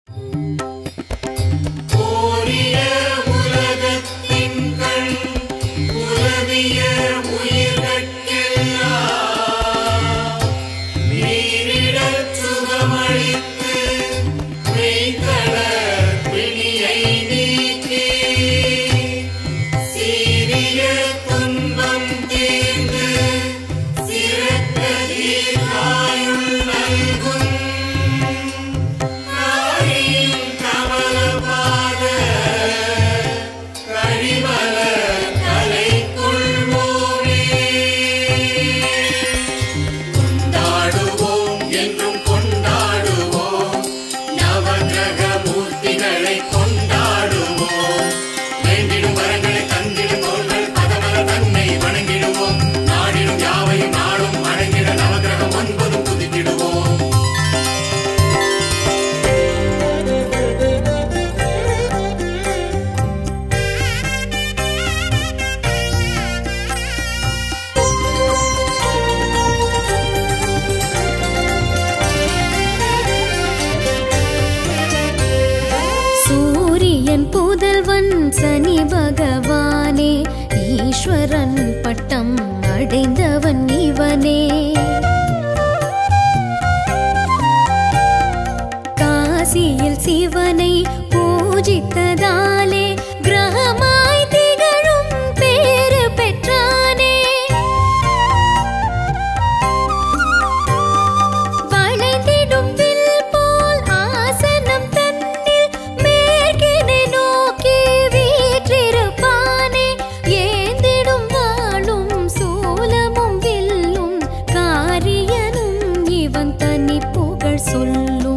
கோரிய உலகத்தின் கண் உலவிய உயிர்கட்கெல்லாம் நீரிடச் சுகமளித்து மெய்கடற் பிணியை நீக்கி சீரிய துன்பம் தீர்ந்து சிறக்க தீர்காயுள் நல்கும் காரில் கமலபாத கழிவல கலைக்குள்வோமே கொண்டாடுவோம் என்றும் கொண்டாடுவோம் நவகிரக மூர்த்திகளை கொண்டாடுவோம் வேண்டிடும் வரங்களை தந்திடும் தோள்கள் பதமர தன்னை வணங்கிடுவோம் நாடிடும் யாவையும் நாளும் வணங்கிட நவகிரகம் ஒன்பதும் துதித்திடுவோம் சூரியன் புதல்வன் சனி பகவானே ஈஸ்வரன் பட்டம் அடைந்தவன் இவனே காசியில் சிவனை பூஜித்ததாலே கிரகமாய் திகழும் பேரு பெற்றானே வளைந்திடும் வில் போல் ஆசனம் தன்னில் மேற்கினை நோக்கி வீற்றிருப்பானே ஏந்திடும் வாளும் சூலமும் வில்லும் காரியனும் இவன் தனி புகழ் சொல்லும்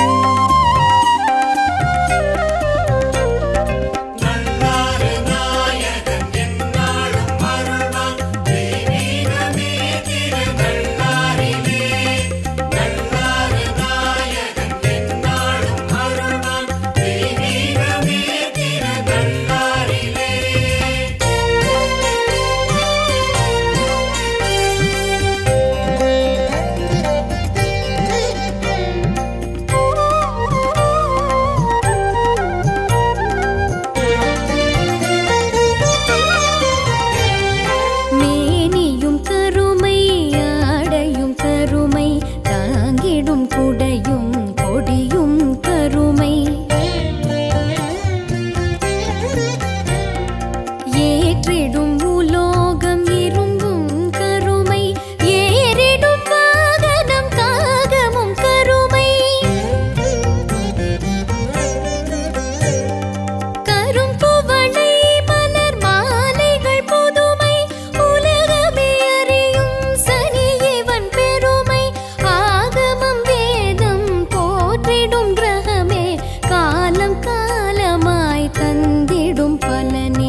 நல்லாறு நாயகன் எந்நாளும் அருள்வான் தெய்வீகமே திரு நல்லாரிலே நல்லாறு நாயகன் எந்நாளும் அருள்வான் தெய்வீகமே திரு நல்லாரிலே மேனியும் கருமை ஆடையும் கருமை தாங்கிடும் குடையும் கொடியும் கருமை ஏற்றிடும் உலோகம் இரும்பும் கருமை ஏறிடும் வாகனம் காகமும் கருமை கரும்புவளை மலர் மாலைகள் புதுமை உலகமே அறியும் சனி இவன் பெருமை ஆகமம் வேதம் போற்றிடும் கிரகமே காலம் காலமாய் தந்திடும் பலனே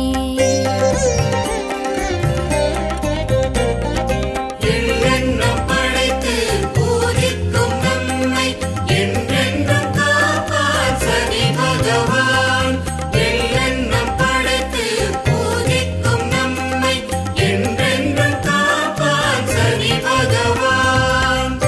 எண்ணெண்ணம் படைத்து பூஜிக்கும் நம்மை என்றென்றும் காப்பான் சனி பகவான் எண்ணெண்ணம் படைத்து பூஜிக்கும் நம்மை என்றென்றும் காப்பான் சனி பகவான்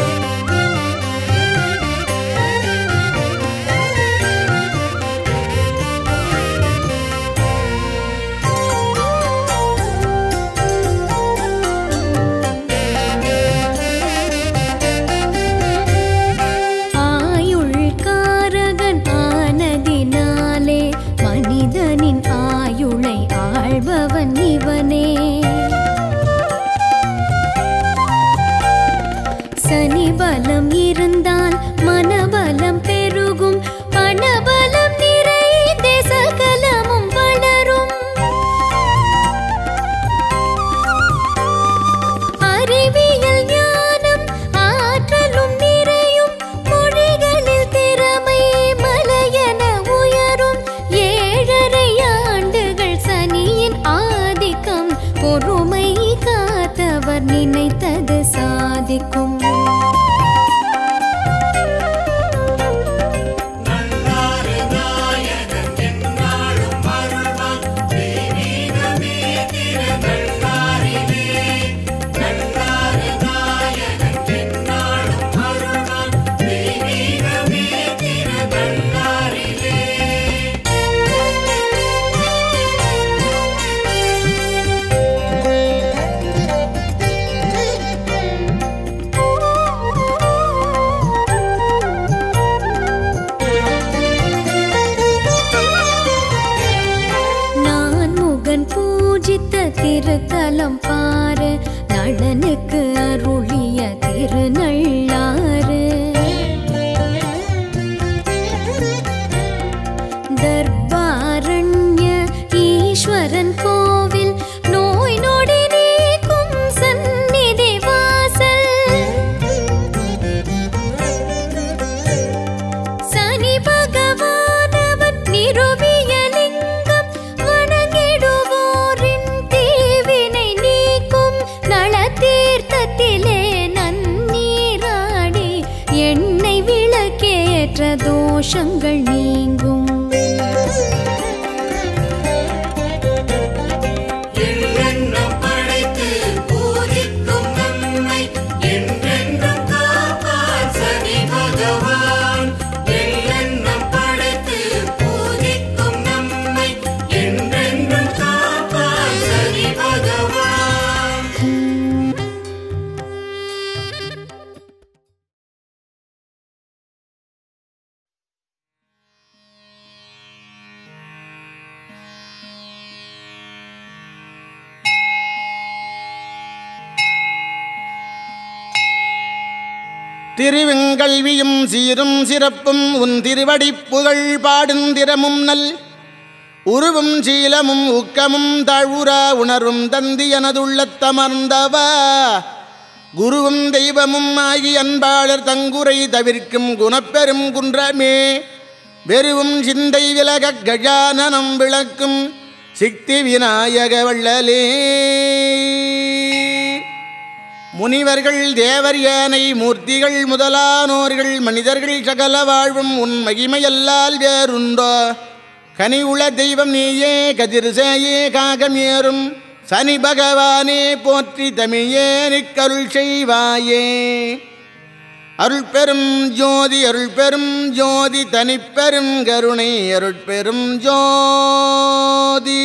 ஆயுள் காரகன் ஆனதினாலே மனிதனின் ஆயுளை ஆள்பவன் இவனே சனி பலம் இருந்தால் மனபலம் பெருகும் பணபலம் நிறைந்தே சகலமும் வளரும் அறிவியல் ஞானம் ஆற்றலும் நிறையும் மொழிகளில் திறமை மலையென உயரும் ஏழரை ஆண்டுகள் சனியின் ஆதிக்கம் பொறுமை காத்தவர் நினைத்தது சாதிக்கும் நல்லாறு நாயகன் எந்நாளும் அருள்வான் தெய்வீகமே திரு நல்லாரிலே நல்லாறு நாயகன் எந்நாளும் அருள்வான் தெய்வீகமே திரு நல்லாரிலே நளனுக்கு அருளிய திருநள்ளாறு தர்பாரண்ய ஈஸ்வரன் கோவில் நோய் நொடி நீக்கும் சந்நிதி வாசல் சனி பகவானவன் நிறுவிய லிங்கம் வணங்கிடுவோரின் தீவினை நீக்கும் நளதீர்த்தத்திலே நன்னீராடி எண்ணெய் விளக்கேற்ற தோஷங்கள் நீங்கும் எண்ணெண்ணம் படைத்து பூஜிக்கும் நம்மை என்றென்றும் காப்பான் சனி பகவான் எண்ணெண்ணம் படைத்து பூஜிக்கும் நம்மை என்றென்றும் காப்பான் சனி பகவான் திருவெங்கல்வியும் சீரும் சிறப்பும் உன் திருவடிப் புகழ் பாடுந்திரமும் நல் உருவும் சீலமும் ஊக்கமும் தாழ்வுரா உணர்வும் தந்தி எனதுள்ளத்தமர்ந்தவ குருவும் தெய்வமும் ஆகி அன்பாளர் தங்குரை தவிர்க்கும் குணப்பெரும் குன்றமே வெறுவும் சிந்தை விலகக் கஜானனம் விளக்கும் சித்தி விநாயக வள்ளலே முனிவர்கள் தேவர் யானை மூர்த்திகள் முதலானோர்கள் மனிதர்கள் சகல வாழ்வும் உன் மகிமையல்லால் வேறுண்டோ கனி உள தெய்வம் நீயே கதிர்சேயே காகமேறும் சனி பகவானே போற்றி தமிழே நிக்கருள் செய்வாயே அருள் பெரும் ஜோதி அருள் பெரும் ஜோதி தனிப்பெரும் கருணை அருள் பெரும் ஜோதி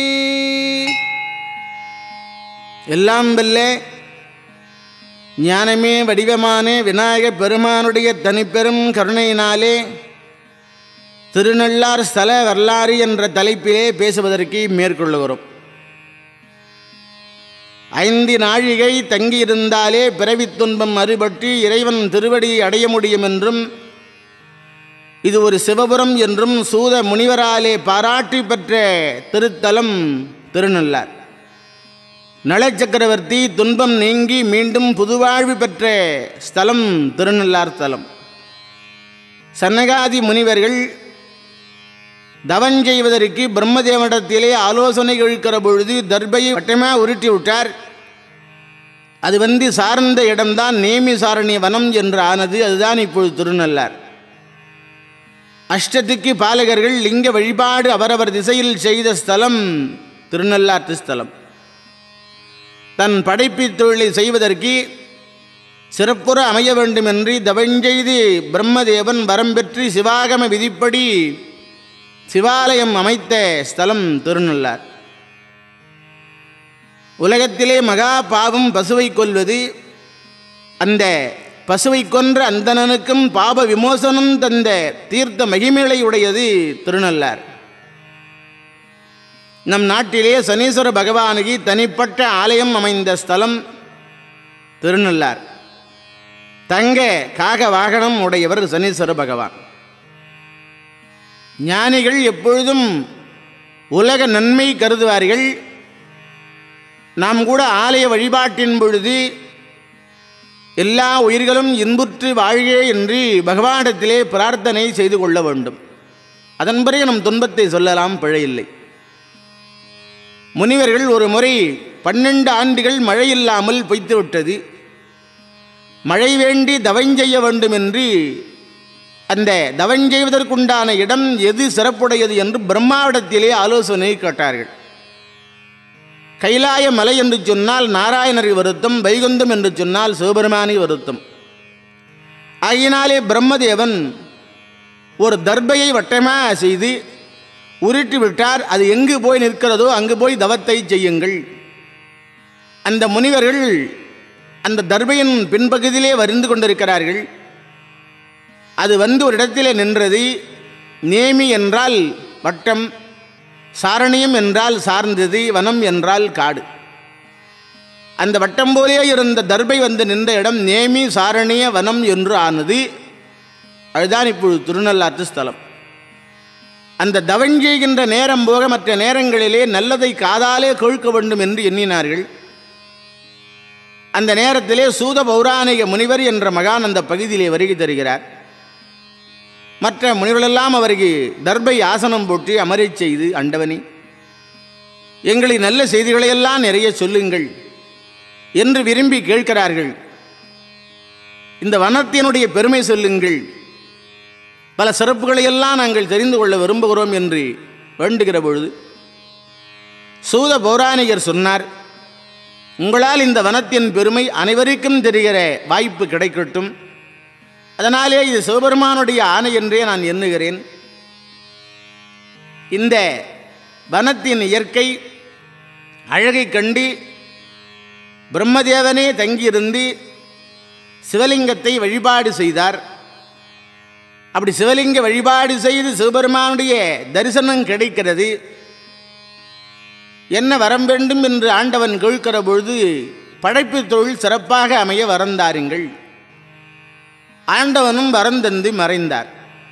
எல்லாம் வெல்லே ஞானமே வடிவமான விநாயகப் பெருமானுடைய தனிப்பெரும் கருணையினாலே திருநள்ளார் ஸ்தல வரலாறு என்ற தலைப்பிலே பேசுவதற்கு மேற்கொள்ளுகிறோம் ஐந்து நாழிகை தங்கியிருந்தாலே பிறவித் துன்பம் அறுபட்டு இறைவன் திருவடியை அடைய முடியும் என்றும் இது ஒரு சிவபுரம் என்றும் சூத முனிவராலே பாராட்டி பெற்ற திருத்தலம் திருநள்ளார் நளச்சக்கரவர்த்தி துன்பம் நீங்கி மீண்டும் புதுவாழ்வு பெற்ற ஸ்தலம் திருநள்ளார் ஸ்தலம் சன்னகாதி முனிவர்கள் தவம் செய்வதற்கு பிரம்மதேவனிடத்திலே ஆலோசனை கேட்கிற பொழுது தர்பையை வட்டமாக உருட்டி விட்டார் அது வந்து சார்ந்த இடம்தான் நேமி சாரணி வனம் என்று ஆனது அதுதான் இப்பொழுது திருநள்ளார் அஷ்டத்துக்கு பாலகர்கள் லிங்க வழிபாடு அவரவர் திசையில் செய்த ஸ்தலம் திருநள்ளாற்று ஸ்தலம் தன் படைப்புத் தொழிலை செய்வதற்கு சிறப்புற அமைய வேண்டுமென்று தவஞ்செய்து பிரம்மதேவன் வரம் பெற்று சிவாகம விதிப்படி சிவாலயம் அமைத்த ஸ்தலம் திருநள்ளார் உலகத்திலே மகா பாவம் பசுவை கொல்வது அந்த பசுவை கொன்ற அந்தணனுக்கும் பாப விமோசனம் தந்த தீர்த்த மகிமைகளை உடையது திருநள்ளார் நம் நாட்டிலே சனீஸ்வர பகவானுக்கு தனிப்பட்ட ஆலயம் அமைந்த ஸ்தலம் திருநள்ளார் தங்க காக வாகனம் உடையவர் சனீஸ்வர பகவான் ஞானிகள் எப்பொழுதும் உலக நன்மை கருதுவார்கள் நாம் கூட ஆலய வழிபாட்டின் பொழுது எல்லா உயிர்களும் இன்புற்று வாழ்கே என்று பகவானிடத்திலே பிரார்த்தனை செய்து கொள்ள வேண்டும் அதன் பிறகு நம் துன்பத்தை சொல்லலாம் பிழையில்லை முனிவர்கள் ஒரு முறை பன்னெண்டு ஆண்டுகள் மழை இல்லாமல் பொய்த்து விட்டது மழை வேண்டி தவஞ்செய்ய வேண்டும் என்று அந்த தவஞ்செய்வதற்குண்டான இடம் எது சிறப்புடையது என்று பிரம்மாவிடத்திலே ஆலோசனை கேட்டார்கள் கைலாய மலை என்று சொன்னால் நாராயணரை வருத்தம் வைகுந்தம் என்று சொன்னால் சிவபெருமானை வருத்தம் ஆகினாலே பிரம்மதேவன் ஒரு தர்பையை வட்டமாக செய்து உருட்டி விட்டார் அது எங்கு போய் நிற்கிறதோ அங்கு போய் தவத்தை செய்யுங்கள் அந்த முனிவர்கள் அந்த தர்பையின் பின்பகுதியிலே வருந்து கொண்டிருக்கிறார்கள் அது வந்து ஒரு இடத்திலே நின்றது நேமி என்றால் வட்டம் சாரணியம் என்றால் சார்ந்தது வனம் என்றால் காடு அந்த வட்டம் போலே இருந்த தர்பை வந்து நின்ற இடம் நேமி சாரணிய வனம் என்று ஆனது அதுதான் இப்பொழுது திருநள்ளாற்று ஸ்தலம் அந்த தவம் செய்கின்ற நேரம் போக மற்ற நேரங்களிலே நல்லதை காதாலே கேட்க வேண்டும் என்று எண்ணினார்கள் அந்த நேரத்திலே சூத பௌராணிக முனிவர் என்ற மகான் அந்த பகுதியிலே வருகை தருகிறார் மற்ற முனிவர்களெல்லாம் அவருக்கு தர்பை ஆசனம் போட்டு அமரச் செய்து அண்டவனி எங்களின் நல்ல செய்திகளையெல்லாம் நிறைய சொல்லுங்கள் என்று விரும்பி கேட்கிறார்கள் இந்த வனத்தினுடைய பெருமை சொல்லுங்கள் பல சிறப்புகளையெல்லாம் நாங்கள் தெரிந்து கொள்ள விரும்புகிறோம் என்று வேண்டுகிற பொழுது சூத பௌராணிகர் சொன்னார் உங்களால் இந்த வனத்தின் பெருமை அனைவருக்கும் தெரிகிற வாய்ப்பு கிடைக்கட்டும் அதனாலே இது சிவபெருமானுடைய ஆணை என்றே நான் எண்ணுகிறேன் இந்த வனத்தின் இயற்கை அழகை கண்டு பிரம்மதேவனே தங்கியிருந்து சிவலிங்கத்தை வழிபாடு செய்தார் அப்படி சிவலிங்க வழிபாடு செய்து சிவபெருமானுடைய தரிசனம் கிடைக்கிறது என்ன வரம் வேண்டும் என்று ஆண்டவன் கேட்கிற பொழுது படைப்பு தொழில் சிறப்பாக அமைய வரந்தாருங்கள் ஆண்டவனும் வரந்தந்து மறைந்தார்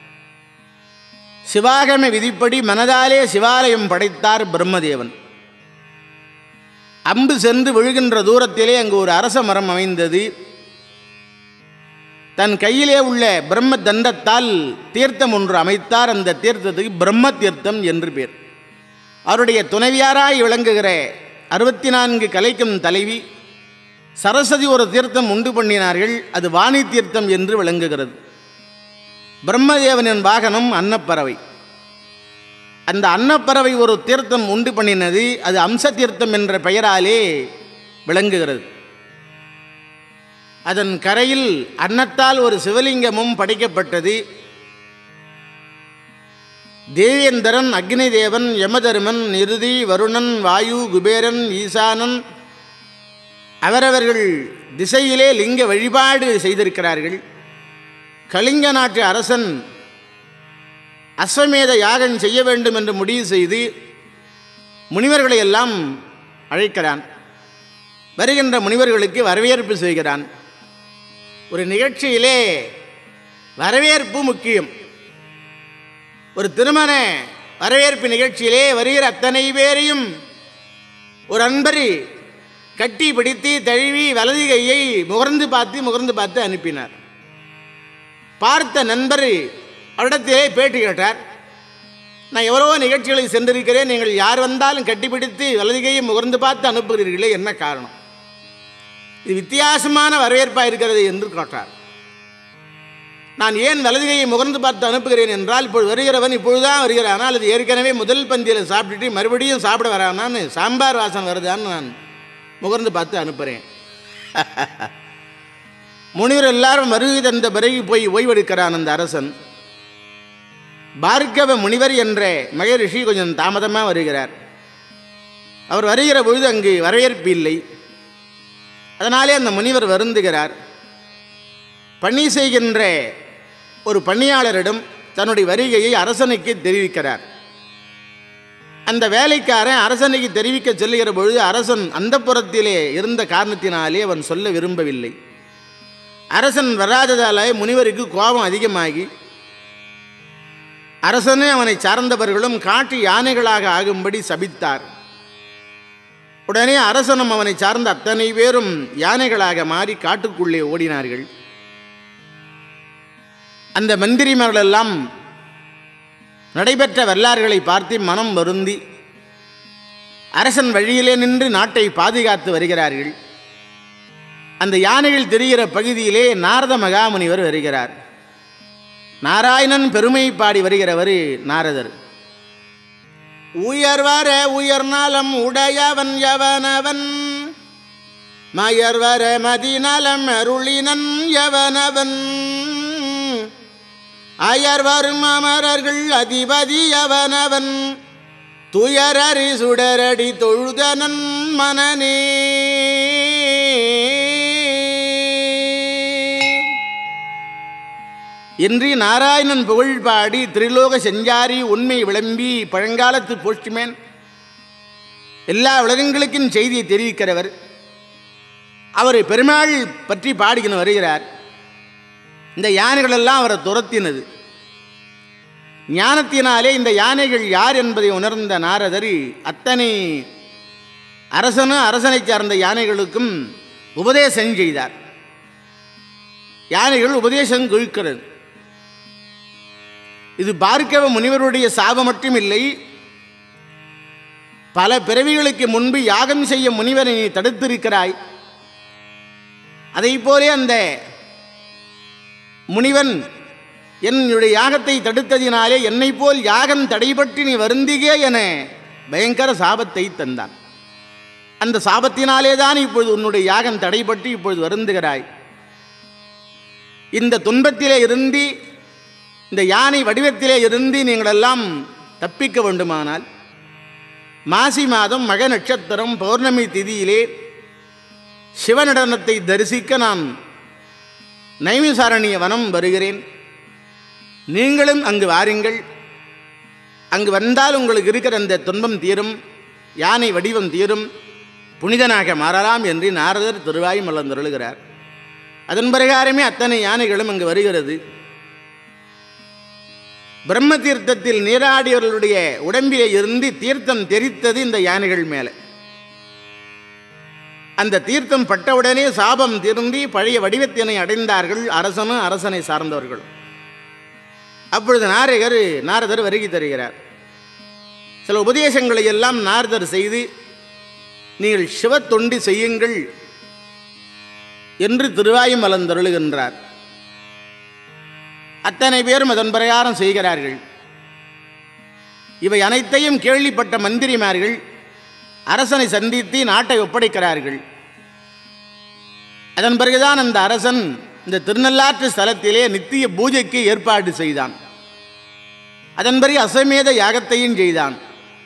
சிவாகம விதிப்படி மனதாலே சிவாலயம் படைத்தார் பிரம்மதேவன் அம்பு சென்று விழுகின்ற தூரத்திலே அங்கு ஒரு அரச மரம் அமைந்தது தன் கையிலே உள்ள பிரம்ம தண்டத்தால் தீர்த்தம் ஒன்று அமைத்தார் அந்த தீர்த்தத்துக்கு பிரம்ம தீர்த்தம் என்று பேர் அவருடைய துணைவியாராய் விளங்குகிற அறுபத்தி நான்கு கலைக்கும் தலைவி சரஸ்வதி ஒரு தீர்த்தம் உண்டு பண்ணினார்கள் அது வாணி தீர்த்தம் என்று விளங்குகிறது பிரம்மதேவனின் வாகனம் அன்னப்பறவை அந்த அன்னப்பறவை ஒரு தீர்த்தம் உண்டு பண்ணினது அது அம்ச தீர்த்தம் என்ற பெயராலே விளங்குகிறது அதன் கரையில் அன்னத்தால் ஒரு சிவலிங்கமும் படைக்கப்பட்டது தேவேந்திரன் அக்னி தேவன் யமதர்மன் நிருதி வருணன் வாயு குபேரன் ஈசானன் அவரவர்கள் திசையிலே லிங்க வழிபாடு செய்திருக்கிறார்கள் கலிங்க நாட்டு அரசன் அஸ்வமேத யாகம் செய்ய வேண்டும் என்று முடிவு செய்து முனிவர்களை எல்லாம் அழைக்கிறான் வருகின்ற முனிவர்களுக்கு வரவேற்பு செய்கிறான் ஒரு நிகழ்ச்சியிலே வரவேற்பு முக்கியம் ஒரு திருமண வரவேற்பு நிகழ்ச்சியிலே வருகிற அத்தனை பேரையும் ஒரு அன்பர் கட்டி பிடித்து தழுவி வலது கையை முகர்ந்து பார்த்து முகர்ந்து பார்த்து அனுப்பினார் பார்த்த நண்பர் அவரிடத்திலே பேட்டி கேட்டார் நான் எவ்வளவோ நிகழ்ச்சிகளுக்கு சென்றிருக்கிறேன் நீங்கள் யார் வந்தாலும் கட்டிப்பிடித்து வலது கையை முகர்ந்து பார்த்து அனுப்புகிறீர்களே என்ன காரணம் இது வித்தியாசமான வரவேற்பாக இருக்கிறது என்று கேட்டார் நான் ஏன் வலது கையை முகர்ந்து பார்த்து அனுப்புகிறேன் என்றால் இப்பொழுது வருகிறவன் இப்பொழுதுதான் வருகிறான் ஆனால் அது ஏற்கனவே முதல் பந்தியில் சாப்பிட்டுட்டு மறுபடியும் சாப்பிட வரானான்னு சாம்பார் வாசம் வருதான்னு நான் முகர்ந்து பார்த்து அனுப்புகிறேன் முனிவர் எல்லாரும் வருகை தந்த பிறகு போய் ஓய்வெடுக்கிறான் அந்த அரசன் பார்கவ முனிவர் என்ற மகரிஷி கொஞ்சம் தாமதமாக வருகிறார் அவர் வருகிற பொழுது அங்கு வரவேற்பு இல்லை அதனாலே அந்த முனிவர் வருந்துகிறார் பணி செய்கின்ற ஒரு பணியாளரிடம் தன்னுடைய வருகையை அரசனுக்கு தெரிவிக்கிறார் அந்த வேலைக்காரன் அரசனுக்கு தெரிவிக்க செல்லுகிற பொழுது அரசன் அந்த புறத்திலே இருந்த காரணத்தினாலே அவன் சொல்ல விரும்பவில்லை அரசன் வராததாலே முனிவருக்கு கோபம் அதிகமாகி அரசனே அவனை சார்ந்தவர்களும் காட்டு யானைகளாக ஆகும்படி சபித்தார் உடனே அரசனும் அவனை சார்ந்த அத்தனை பேரும் யானைகளாக மாறி காட்டுக்குள்ளே ஓடினார்கள் அந்த மந்திரிமார்களெல்லாம் நடைபெற்ற வரலாறுகளை பார்த்து மனம் வருந்தி அரசன் வழியிலே நின்று நாட்டை பாதுகாத்து வருகிறார்கள் அந்த யானைகள் தெரிகிற பகுதியிலே நாரத மகாமுனிவர் வருகிறார் நாராயணன் பெருமை பாடி வருகிறவர் நாரதர் உயர்வர உயர்நலம் உடையவன் எவனவன் மயர்வர மதிநலம் அருளினன் எவனவன் அயர்வரும் அமரர்கள் அதிபதி அவனவன் துயரறி சுடரடி தொழுதனன் மனநே என்று நாராயணன் புகழ் பாடி திரிலோக செஞ்சாரி உண்மை விளம்பி பழங்காலத்து போஸ்ட்மேன் எல்லா உலகங்களுக்கும் செய்தியை தெரிவிக்கிறவர் அவர் பெருமாள் பற்றி பாடிக்கின்னு வருகிறார் இந்த யானைகள் எல்லாம் அவரை துரத்தினது ஞானத்தினாலே இந்த யானைகள் யார் என்பதை உணர்ந்த நாரதர் அத்தனை அரசனும் அரசனை சார்ந்த யானைகளுக்கும் உபதேசம் செய்தார் யானைகள் உபதேசம் கேட்கிறது இது பார்க்கவ முனிவருடைய சாபம் மட்டும் இல்லை பல பிறவிகளுக்கு முன்பு யாகம் செய்ய முனிவரை நீ தடுத்திருக்கிறாய் அதைப் போலே அந்த முனிவன் என்னுடைய யாகத்தை தடுத்ததினாலே என்னைப் போல் யாகம் தடைபட்டு நீ வருந்திகே என பயங்கர சாபத்தை தந்தான் அந்த சாபத்தினாலே தான் இப்பொழுது உன்னுடைய யாகம் தடைபட்டு இப்பொழுது வருந்துகிறாய் இந்த துன்பத்திலே இருந்து இந்த யானை வடிவத்திலே இருந்து நீங்களெல்லாம் தப்பிக்க வேண்டுமானால் மாசி மாதம் மக நட்சத்திரம் பௌர்ணமி திதியிலே சிவநடனத்தை தரிசிக்க நான் நைமிசாரணிய வனம் வருகிறேன் நீங்களும் அங்கு வாருங்கள் அங்கு வந்தால் உங்களுக்கு இருக்கிற அந்த துன்பம் தீரும் யானை வடிவம் தீரும் புனிதனாக மாறலாம் என்று நாரதர் திருவாய் மலர்ந்தருளுகிறார் அதன் பிரகாரமே அத்தனை யானைகளும் அங்கு வருகிறது பிரம்ம தீர்த்தத்தில் நீராடியவர்களுடைய உடம்பிலே இருந்து தீர்த்தம் தெரித்தது இந்த யானைகள் மேலே அந்த தீர்த்தம் பட்டவுடனே சாபம் திருந்தி பழைய வடிவத்தினை அடைந்தார்கள் அரசனும் அரசனை சார்ந்தவர்களும் அப்பொழுது நாரகர் நாரதர் வருகை தருகிறார் சில உபதேசங்களை எல்லாம் நாரதர் செய்து நீங்கள் சிவ தொண்டி செய்யுங்கள் என்று திருவாயும் மலர்ந்தருளுகின்றார் அத்தனை பேரும் அதன் பிரகாரம் செய்கிறார்கள் இவை அனைத்தையும் கேள்விப்பட்ட மந்திரிமார்கள் அரசனை சந்தித்து நாட்டை ஒப்படைக்கிறார்கள் அதன் பிறகுதான் அந்த அரசன் இந்த திருநள்ளாற்று ஸ்தலத்திலே நித்திய பூஜைக்கு ஏற்பாடு செய்தான் அதன் பிறகு அசமேத யாகத்தையும் செய்தான்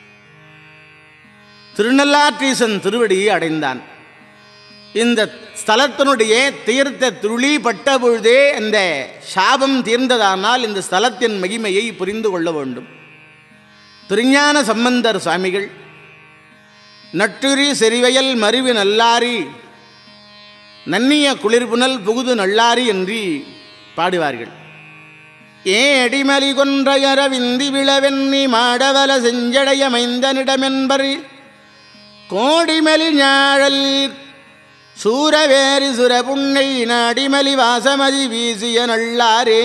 திருநள்ளாற்றீசன் திருவடியை அடைந்தான் இந்த ஸ்தலத்தினுடைய தீர்த்த துளி பட்ட பொழுதே அந்த சாபம் தீர்ந்ததானால் இந்த ஸ்தலத்தின் மகிமையை புரிந்து கொள்ள வேண்டும் திருஞான சம்பந்தர் சுவாமிகள் நட்டுரி செறிவயல் மருவி நல்லாரி நன்னிய குளிர்புனல் புகுது நல்லாரி என்று பாடுவார்கள் ஏடிமலி கொன்றையர விந்தி விழவெண்ணி மாடவல செஞ்சடைய மைந்தனிடமென்பர் கோடிமலி ஞாழல் சூரவேரி சுரபுண்ணை நாடிமலி வாசமதி வீசிய நல்லாரே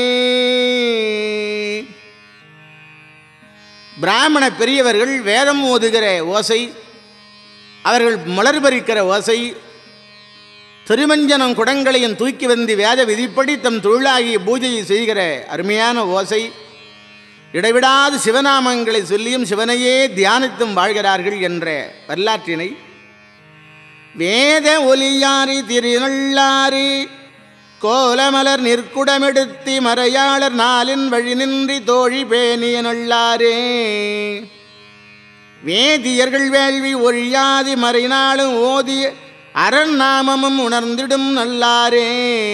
பிராமண பெரியவர்கள் வேதம் ஓதுகிற ஓசை அவர்கள் மலர் பறிக்கிற ஓசை திருமஞ்சனம் குடங்களையும் தூக்கி வந்து வேத விதிப்படி தம் தொழிலாகிய பூஜையை செய்கிற அருமையான ஓசை இடைவிடாது சிவநாமங்களை சொல்லியும் சிவனையே தியானித்தும் வாழ்கிறார்கள் என்ற வரலாற்றினை வேத ஒலியாரி திருநள்ளாரி கோலமலர் நிற்குடமெடுத்தி மறையாளர் நாளின் வழி நின்றி தோழி பேணிய நல்லாரே வேதியர்கள் வேள்வி ஒழியாதி மறைநாளும் ஓதி அரண் நாமமும் உணர்ந்திடும் நல்லாரே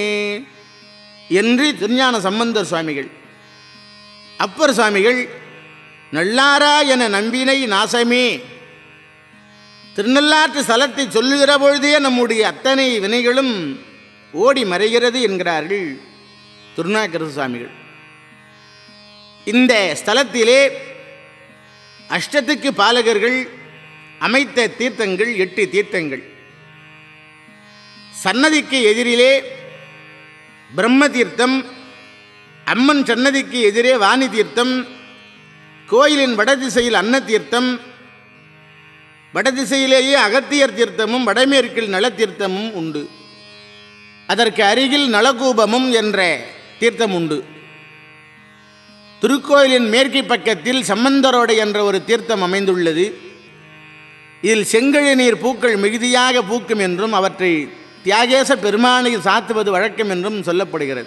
என்று திருஞான சம்பந்தர் சுவாமிகள் அப்பர் சுவாமிகள் நல்லாரா என நம்பினை நாசமே திருநள்ளாற்று ஸ்தலத்தை சொல்லுகிற பொழுதே நம்முடைய அத்தனை வினைகளும் ஓடி மறைகிறது என்கிறார்கள் திருநாக்கரசு சுவாமிகள் இந்த ஸ்தலத்திலே அஷ்டத்துக்கு பாலகர்கள் அமைத்த தீர்த்தங்கள் எட்டு தீர்த்தங்கள் சன்னதிக்கு எதிரிலே பிரம்ம தீர்த்தம் அம்மன் சன்னதிக்கு எதிரே வாணி தீர்த்தம் கோயிலின் வடதிசையில் அன்ன தீர்த்தம் வடதிசையிலேயே அகத்தியர் தீர்த்தமும் வடமேற்கில் நலத்தீர்த்தமும் உண்டு அதற்கு அருகில் நலகூபமும் என்ற தீர்த்தம் உண்டு திருக்கோயிலின் மேற்கு பக்கத்தில் சம்பந்தரோடை என்ற ஒரு தீர்த்தம் அமைந்துள்ளது இதில் செங்கழு நீர் பூக்கள் மிகுதியாக பூக்கும் என்றும் அவற்றை தியாகேச பெருமானுக்கு சாத்துவது வழக்கம் என்றும் சொல்லப்படுகிறது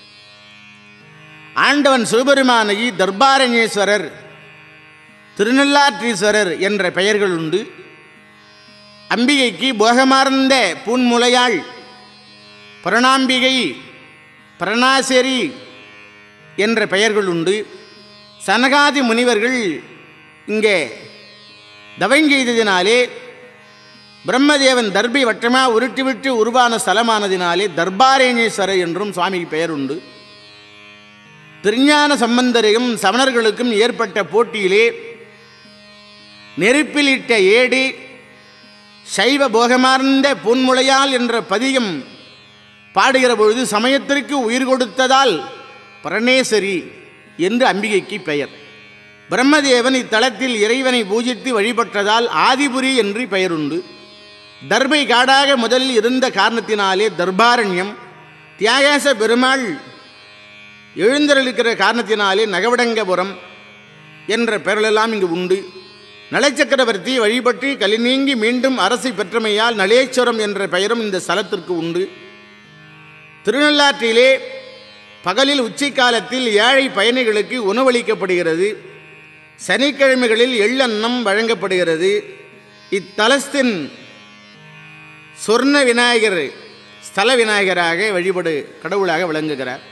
ஆண்டவன் சிவபெருமானை தர்பாரண்யேஸ்வரர் திருநள்ளாற்றீஸ்வரர் என்ற பெயர்கள் உண்டு அம்பிகைக்கு போகமார்ந்த பூன்முலையாள் பிரணாம்பிகை பிரணாசேரி என்ற பெயர்கள் உண்டு சனகாதி முனிவர்கள் இங்கே தவஞ்செய்ததினாலே பிரம்மதேவன் தர்பி வட்டமாக உருட்டிவிட்டு உருவான ஸ்தலமானதினாலே தர்பாரேணேஸ்வரர் என்றும் சுவாமிக்கு பெயர் உண்டு திருஞான சம்பந்தரையும் சமணர்களுக்கும் ஏற்பட்ட போட்டியிலே நெருப்பில் இட்ட ஏடி சைவ போகமார்ந்த பொன்முளையால் என்ற பதியம் பாடுகிற பொழுது சமயத்திற்கு உயிர் கொடுத்ததால் பரணேசரி என்று அம்பிகைக்கு பெயர் பிரம்மதேவன் இத்தலத்தில் இறைவனை பூஜித்து வழிபட்டதால் ஆதிபுரி என்று பெயருண்டு தர்மை காடாக முதலில் இருந்த காரணத்தினாலே தர்பாரண்யம் தியாகேச பெருமாள் எழுந்தருளிக்கிற காரணத்தினாலே நகவடங்கபுரம் என்ற பெயரெல்லாம் இங்கு உண்டு நலச்சக்கரவர்த்தி வழிபட்டு கலி நீங்கி மீண்டும் அரசை பெற்றமையால் நலேஸ்வரம் என்ற பெயரும் இந்த ஸ்தலத்திற்கு உண்டு திருநள்ளாற்றிலே பகலில் உச்சி காலத்தில் ஏழை பயணிகளுக்கு உணவளிக்கப்படுகிறது சனிக்கிழமைகளில் எள்ளன்னம் வழங்கப்படுகிறது இத்தலத்தின் சொர்ண விநாயகர் ஸ்தல விநாயகராக வழிபடு கடவுளாக விளங்குகிறார்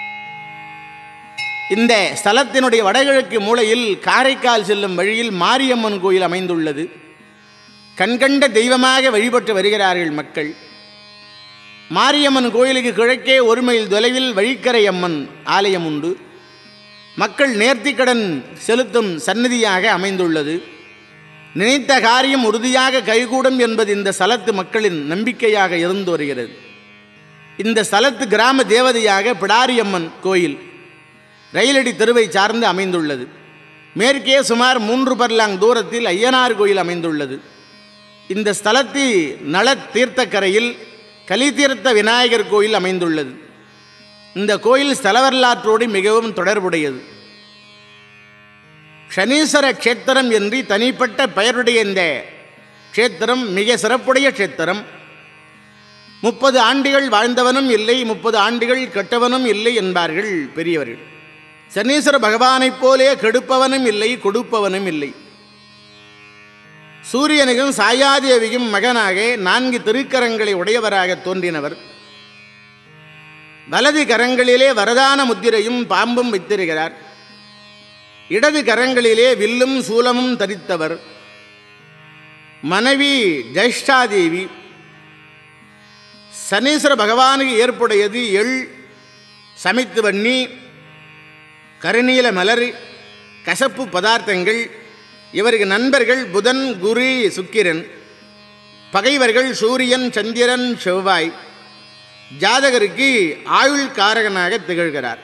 இந்த ஸ்தலத்தினுடைய வடகிழக்கு மூலையில் காரைக்கால் செல்லும் வழியில் மாரியம்மன் கோயில் அமைந்துள்ளது கண்கண்ட தெய்வமாக வழிபட்டு வருகிறார்கள் மக்கள் மாரியம்மன் கோயிலுக்கு கிழக்கே ஒரு மைல் தொலைவில் வழிக்கரை அம்மன் ஆலயம் உண்டு மக்கள் நேர்த்திக்கடன் செலுத்தும் சந்நிதியாக அமைந்துள்ளது நினைத்த காரியம் உறுதியாக கைகூடும் என்பது இந்த ஸ்தலத்து மக்களின் நம்பிக்கையாக இருந்து வருகிறது இந்த ஸ்தலத்து கிராம தேவதையாக பிடாரியம்மன் கோயில் ரயிலடி தெருவை சார்ந்து அமைந்துள்ளது மேற்கே சுமார் மூன்று பர்லாங் தூரத்தில் ஐயனார் கோயில் அமைந்துள்ளது இந்த ஸ்தலத்தி நல தீர்த்தக்கரையில் கலிதீர்த்த விநாயகர் கோயில் அமைந்துள்ளது இந்த கோயில் ஸ்தல வரலாற்றோடு மிகவும் தொடர்புடையது ஷனீஸ்வர க்ஷேத்திரம் என்று தனிப்பட்ட பெயருடைய இந்த க்ஷேத்திரம் மிக சிறப்புடைய க்ஷேத்திரம் முப்பது ஆண்டுகள் வாழ்ந்தவனும் இல்லை முப்பது ஆண்டுகள் கெட்டவனும் இல்லை என்பார்கள் பெரியவர்கள் சனீஸ்வர பகவானைப் போலே கெடுப்பவனும் இல்லை கொடுப்பவனும் இல்லை சூரியனுக்கும் சாயாதேவியும் மகனாக நான்கு திருக்கரங்களை உடையவராக தோன்றினவர் வலது கரங்களிலே வரதான முத்திரையும் பாம்பும் வைத்திருக்கிறார் இடது கரங்களிலே வில்லும் சூலமும் தரித்தவர் மனைவி ஜெயஷ்டாதேவி சனீஸ்வர பகவானுக்கு ஏற்புடையது எள் சமைத்து வன்னி கருநீல மலர் கசப்பு பதார்த்தங்கள் இவருக்கு நண்பர்கள் புதன் குரு சுக்கிரன் பகைவர்கள் சூரியன் சந்திரன் செவ்வாய் ஜாதகருக்கு ஆயுள் காரகனாக திகழ்கிறார்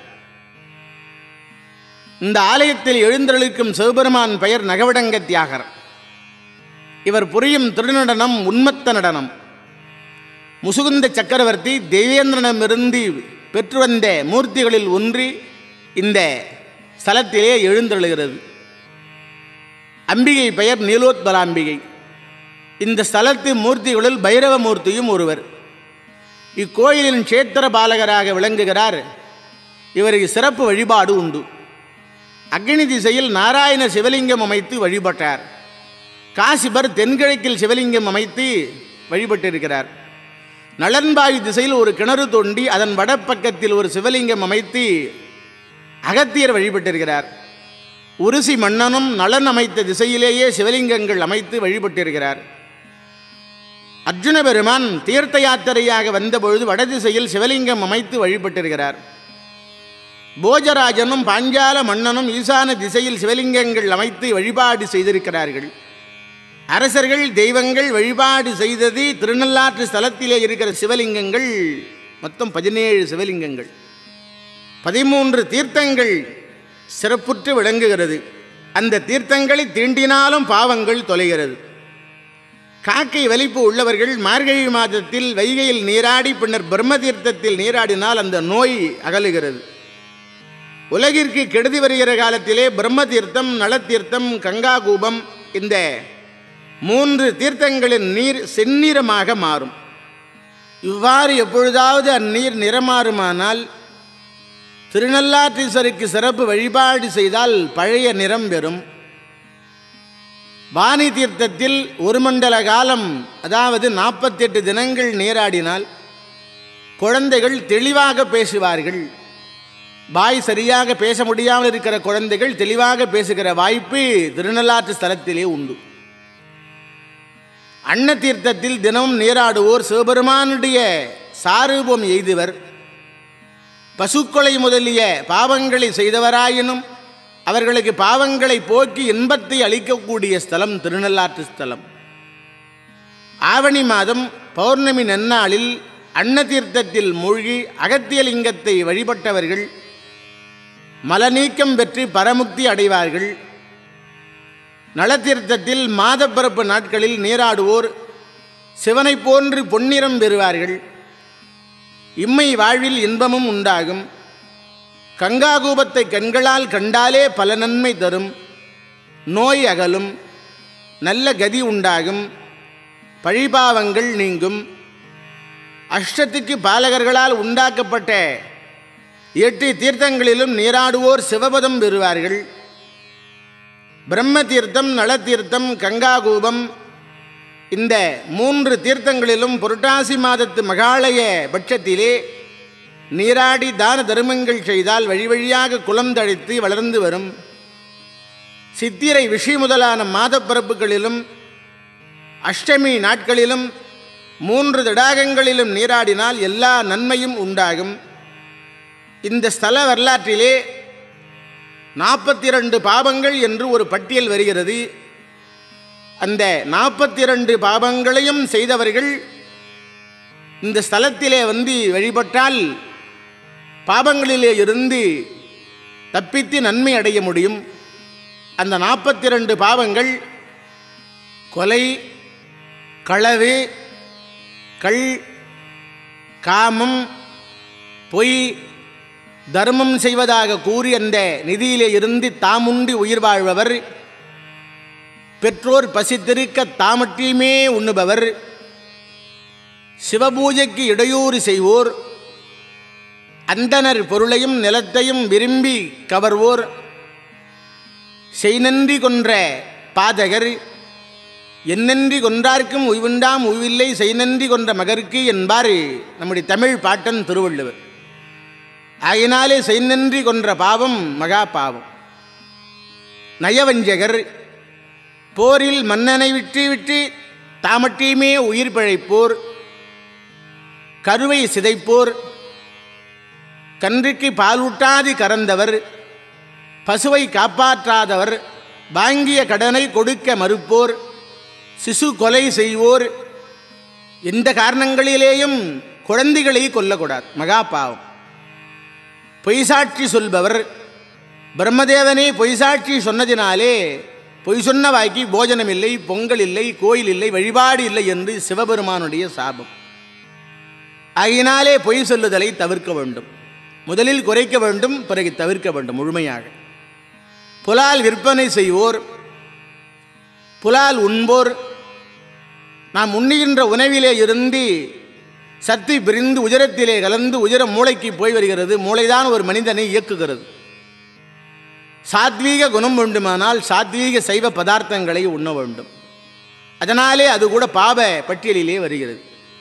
இந்த ஆலயத்தில் எழுந்தருளிக்கும் சிவபெருமான் பெயர் நகவடங்க தியாகர் இவர் புரியும் திருநடனம் உன்மத்த நடனம் முசுகுந்த சக்கரவர்த்தி தேவேந்திரனிடமிருந்து பெற்று வந்த மூர்த்திகளில் ஒன்று இந்த ஸ்தலத்திலே எழுந்தருளுகிறது அம்பிகை பெயர் நீலோத்பலாம்பிகை இந்த ஸ்தலத்து மூர்த்திகளில் பைரவ மூர்த்தியும் ஒருவர் இக்கோயிலின் க்ஷேத்திர பாலகராக விளங்குகிறார் இவருக்கு சிறப்பு வழிபாடு உண்டு அக்னி திசையில் நாராயண சிவலிங்கம் அமைத்து வழிபட்டார் காசிபர் தென்கிழக்கில் சிவலிங்கம் அமைத்து வழிபட்டிருக்கிறார் நளன்பாய் திசையில் ஒரு கிணறு தோண்டி அதன் வடப்பக்கத்தில் ஒரு சிவலிங்கம் அமைத்து அகத்தியர் வழிபட்டிருக்கிறார் உருசி மன்னனும் நலன் அமைத்த திசையிலேயே சிவலிங்கங்கள் அமைத்து வழிபட்டிருக்கிறார் அர்ஜுன பெருமான் தீர்த்த யாத்திரையாக வந்தபொழுது வடதிசையில் சிவலிங்கம் அமைத்து வழிபட்டிருக்கிறார் போஜராஜனும் பாஞ்சால மன்னனும் ஈசான திசையில் சிவலிங்கங்கள் அமைத்து வழிபாடு செய்திருக்கிறார்கள் அரசர்கள் தெய்வங்கள் வழிபாடு செய்தது திருநள்ளாற்று ஸ்தலத்திலே இருக்கிற சிவலிங்கங்கள் மொத்தம் பதினேழு சிவலிங்கங்கள் பதிமூன்று தீர்த்தங்கள் சிறப்புற்று விளங்குகிறது அந்த தீர்த்தங்களை தீண்டினாலும் பாவங்கள் தொலைகிறது காக்கை வலிப்பு உள்ளவர்கள் மார்கழி மாதத்தில் வைகையில் நீராடி பின்னர் பிரம்ம தீர்த்தத்தில் நீராடினால் அந்த நோய் அகலுகிறது உலகிற்கு கெடுதி வருகிற காலத்திலே பிரம்ம தீர்த்தம் நலத்தீர்த்தம் கங்கா கூபம் இந்த மூன்று தீர்த்தங்களின் நீர் செந்நிறமாக மாறும் இவ்வாறு எப்பொழுதாவது அந்நீர் நிறமாறுமானால் திருநள்ளாற்றீஸ்வருக்கு சிறப்பு வழிபாடு செய்தால் பழைய நிறம் பெறும் வாணி தீர்த்தத்தில் ஒரு மண்டல காலம் அதாவது நாற்பத்தெட்டு தினங்கள் நீராடினால் குழந்தைகள் தெளிவாக பேசுவார்கள் வாய் சரியாக பேச முடியாமல் இருக்கிற குழந்தைகள் தெளிவாக பேசுகிற வாய்ப்பு திருநள்ளாற்று ஸ்தலத்திலே உண்டு அன்ன தீர்த்தத்தில் தினமும் நீராடுவோர் சிவபெருமானுடைய சாரூபம் எய்துவர் பசுக்கொலை முதலிய பாவங்களை செய்தவராயினும் அவர்களுக்கு பாவங்களை போக்கி இன்பத்தை அளிக்கக்கூடிய ஸ்தலம் திருநள்ளாற்று ஸ்தலம் ஆவணி மாதம் பௌர்ணமி நன்னாளில் அன்னதீர்த்தத்தில் மூழ்கி அகத்தியலிங்கத்தை வழிபட்டவர்கள் மலநீக்கம் பெற்று பரமுக்தி அடைவார்கள் நலத்தீர்த்தத்தில் மாதப்பிறப்பு நாட்களில் நீராடுவோர் சிவனைப் போன்று பொன்னிறம் பெறுவார்கள் இம்மை வாழ்வில் இன்பமும் உண்டாகும் கங்காகூபத்தை கண்களால் கண்டாலே பல நன்மை தரும் நோய் அகலும் நல்ல கதி உண்டாகும் பழிபாவங்கள் நீங்கும் அஷ்டத்துக்கு பாலகர்களால் உண்டாக்கப்பட்ட எட்டு தீர்த்தங்களிலும் நீராடுவோர் சிவபதம் பெறுவார்கள் பிரம்ம தீர்த்தம் நலத்தீர்த்தம் கங்காகூபம் இந்த மூன்று தீர்த்தங்களிலும் புரட்டாசி மாதத்து மகாலய பட்சத்திலே நீராடி தான தர்மங்கள் செய்தால் வழி வழியாக குலம் தழைத்து வளர்ந்து வரும் சித்திரை விஷி முதலான மாதப்பிறப்புகளிலும் அஷ்டமி நாட்களிலும் மூன்று தடாகங்களிலும் நீராடினால் எல்லா நன்மையும் உண்டாகும் இந்த ஸ்தல வரலாற்றிலே நாற்பத்தி இரண்டு பாவங்கள் என்று ஒரு பட்டியல் வருகிறது அந்த நாற்பத்தி இரண்டு பாவங்களையும் செய்தவர்கள் இந்த ஸ்தலத்திலே வந்து வழிபட்டால் பாவங்களிலே இருந்து தப்பித்து நன்மை அடைய முடியும் அந்த நாற்பத்தி இரண்டு பாவங்கள் கொலை களவு கள் காமம் பொய் தர்மம் செய்வதாக கூறி அந்த நிதியிலே இருந்து தாமுண்டி உயிர் வாழ்பவர் பெற்றோர் பசித்திருக்க தாமட்டியுமே உண்ணுபவர் சிவபூஜைக்கு இடையூறு செய்வோர் அந்தனர் பொருளையும் நிலத்தையும் விரும்பி கவர்வோர் செய்நன்றி கொன்ற பாதகர் என்னன்றி கொன்றார்க்கும் உய்வுண்டாம் உய்வில்லை செய்நன்றி கொன்ற மகருக்கு என்பார் நம்முடைய தமிழ் பாட்டன் திருவள்ளுவர் ஆகினாலே செய்நன்றி கொன்ற பாவம் மகா பாவம் நயவஞ்சகர் போரில் மன்னனை விட்டு விட்டு தாமட்டியுமே உயிர் பிழைப்போர் கருவை சிதைப்போர் கன்றுக்கு பாலூட்டாது கறந்தவர் பசுவை காப்பாற்றாதவர் வாங்கிய கடனை கொடுக்க மறுப்போர் சிசு கொலை செய்வோர் எந்த காரணங்களிலேயும் குழந்தைகளை கொல்லக்கூடாது மகா பாவம் பொய்சாட்சி சொல்பவர் பிரம்மதேவனே பொய்சாட்சி சொன்னதினாலே பொய் சொன்ன வாய்க்கு போஜனம் இல்லை பொங்கல் இல்லை கோயில் இல்லை வழிபாடு இல்லை என்று சிவபெருமானுடைய சாபம் ஆகினாலே பொய் சொல்லுதலை தவிர்க்க வேண்டும் முதலில் குறைக்க வேண்டும் பிறகு தவிர்க்க வேண்டும் முழுமையாக புலால் விற்பனை செய்வோர் புலால் உண்போர் நாம் உண்ணுகின்ற உணவிலே இருந்து சக்தி பிரிந்து உஜரத்திலே கலந்து உஜர மூளைக்கு போய் வருகிறது மூளைதான் ஒரு மனிதனை இயக்குகிறது சாத்வீக குணம் வேண்டுமானால் சாத்வீக சைவ பதார்த்தங்களை உண்ண வேண்டும் அதனாலே அது கூட பாப பட்டியலிலே வருகிறது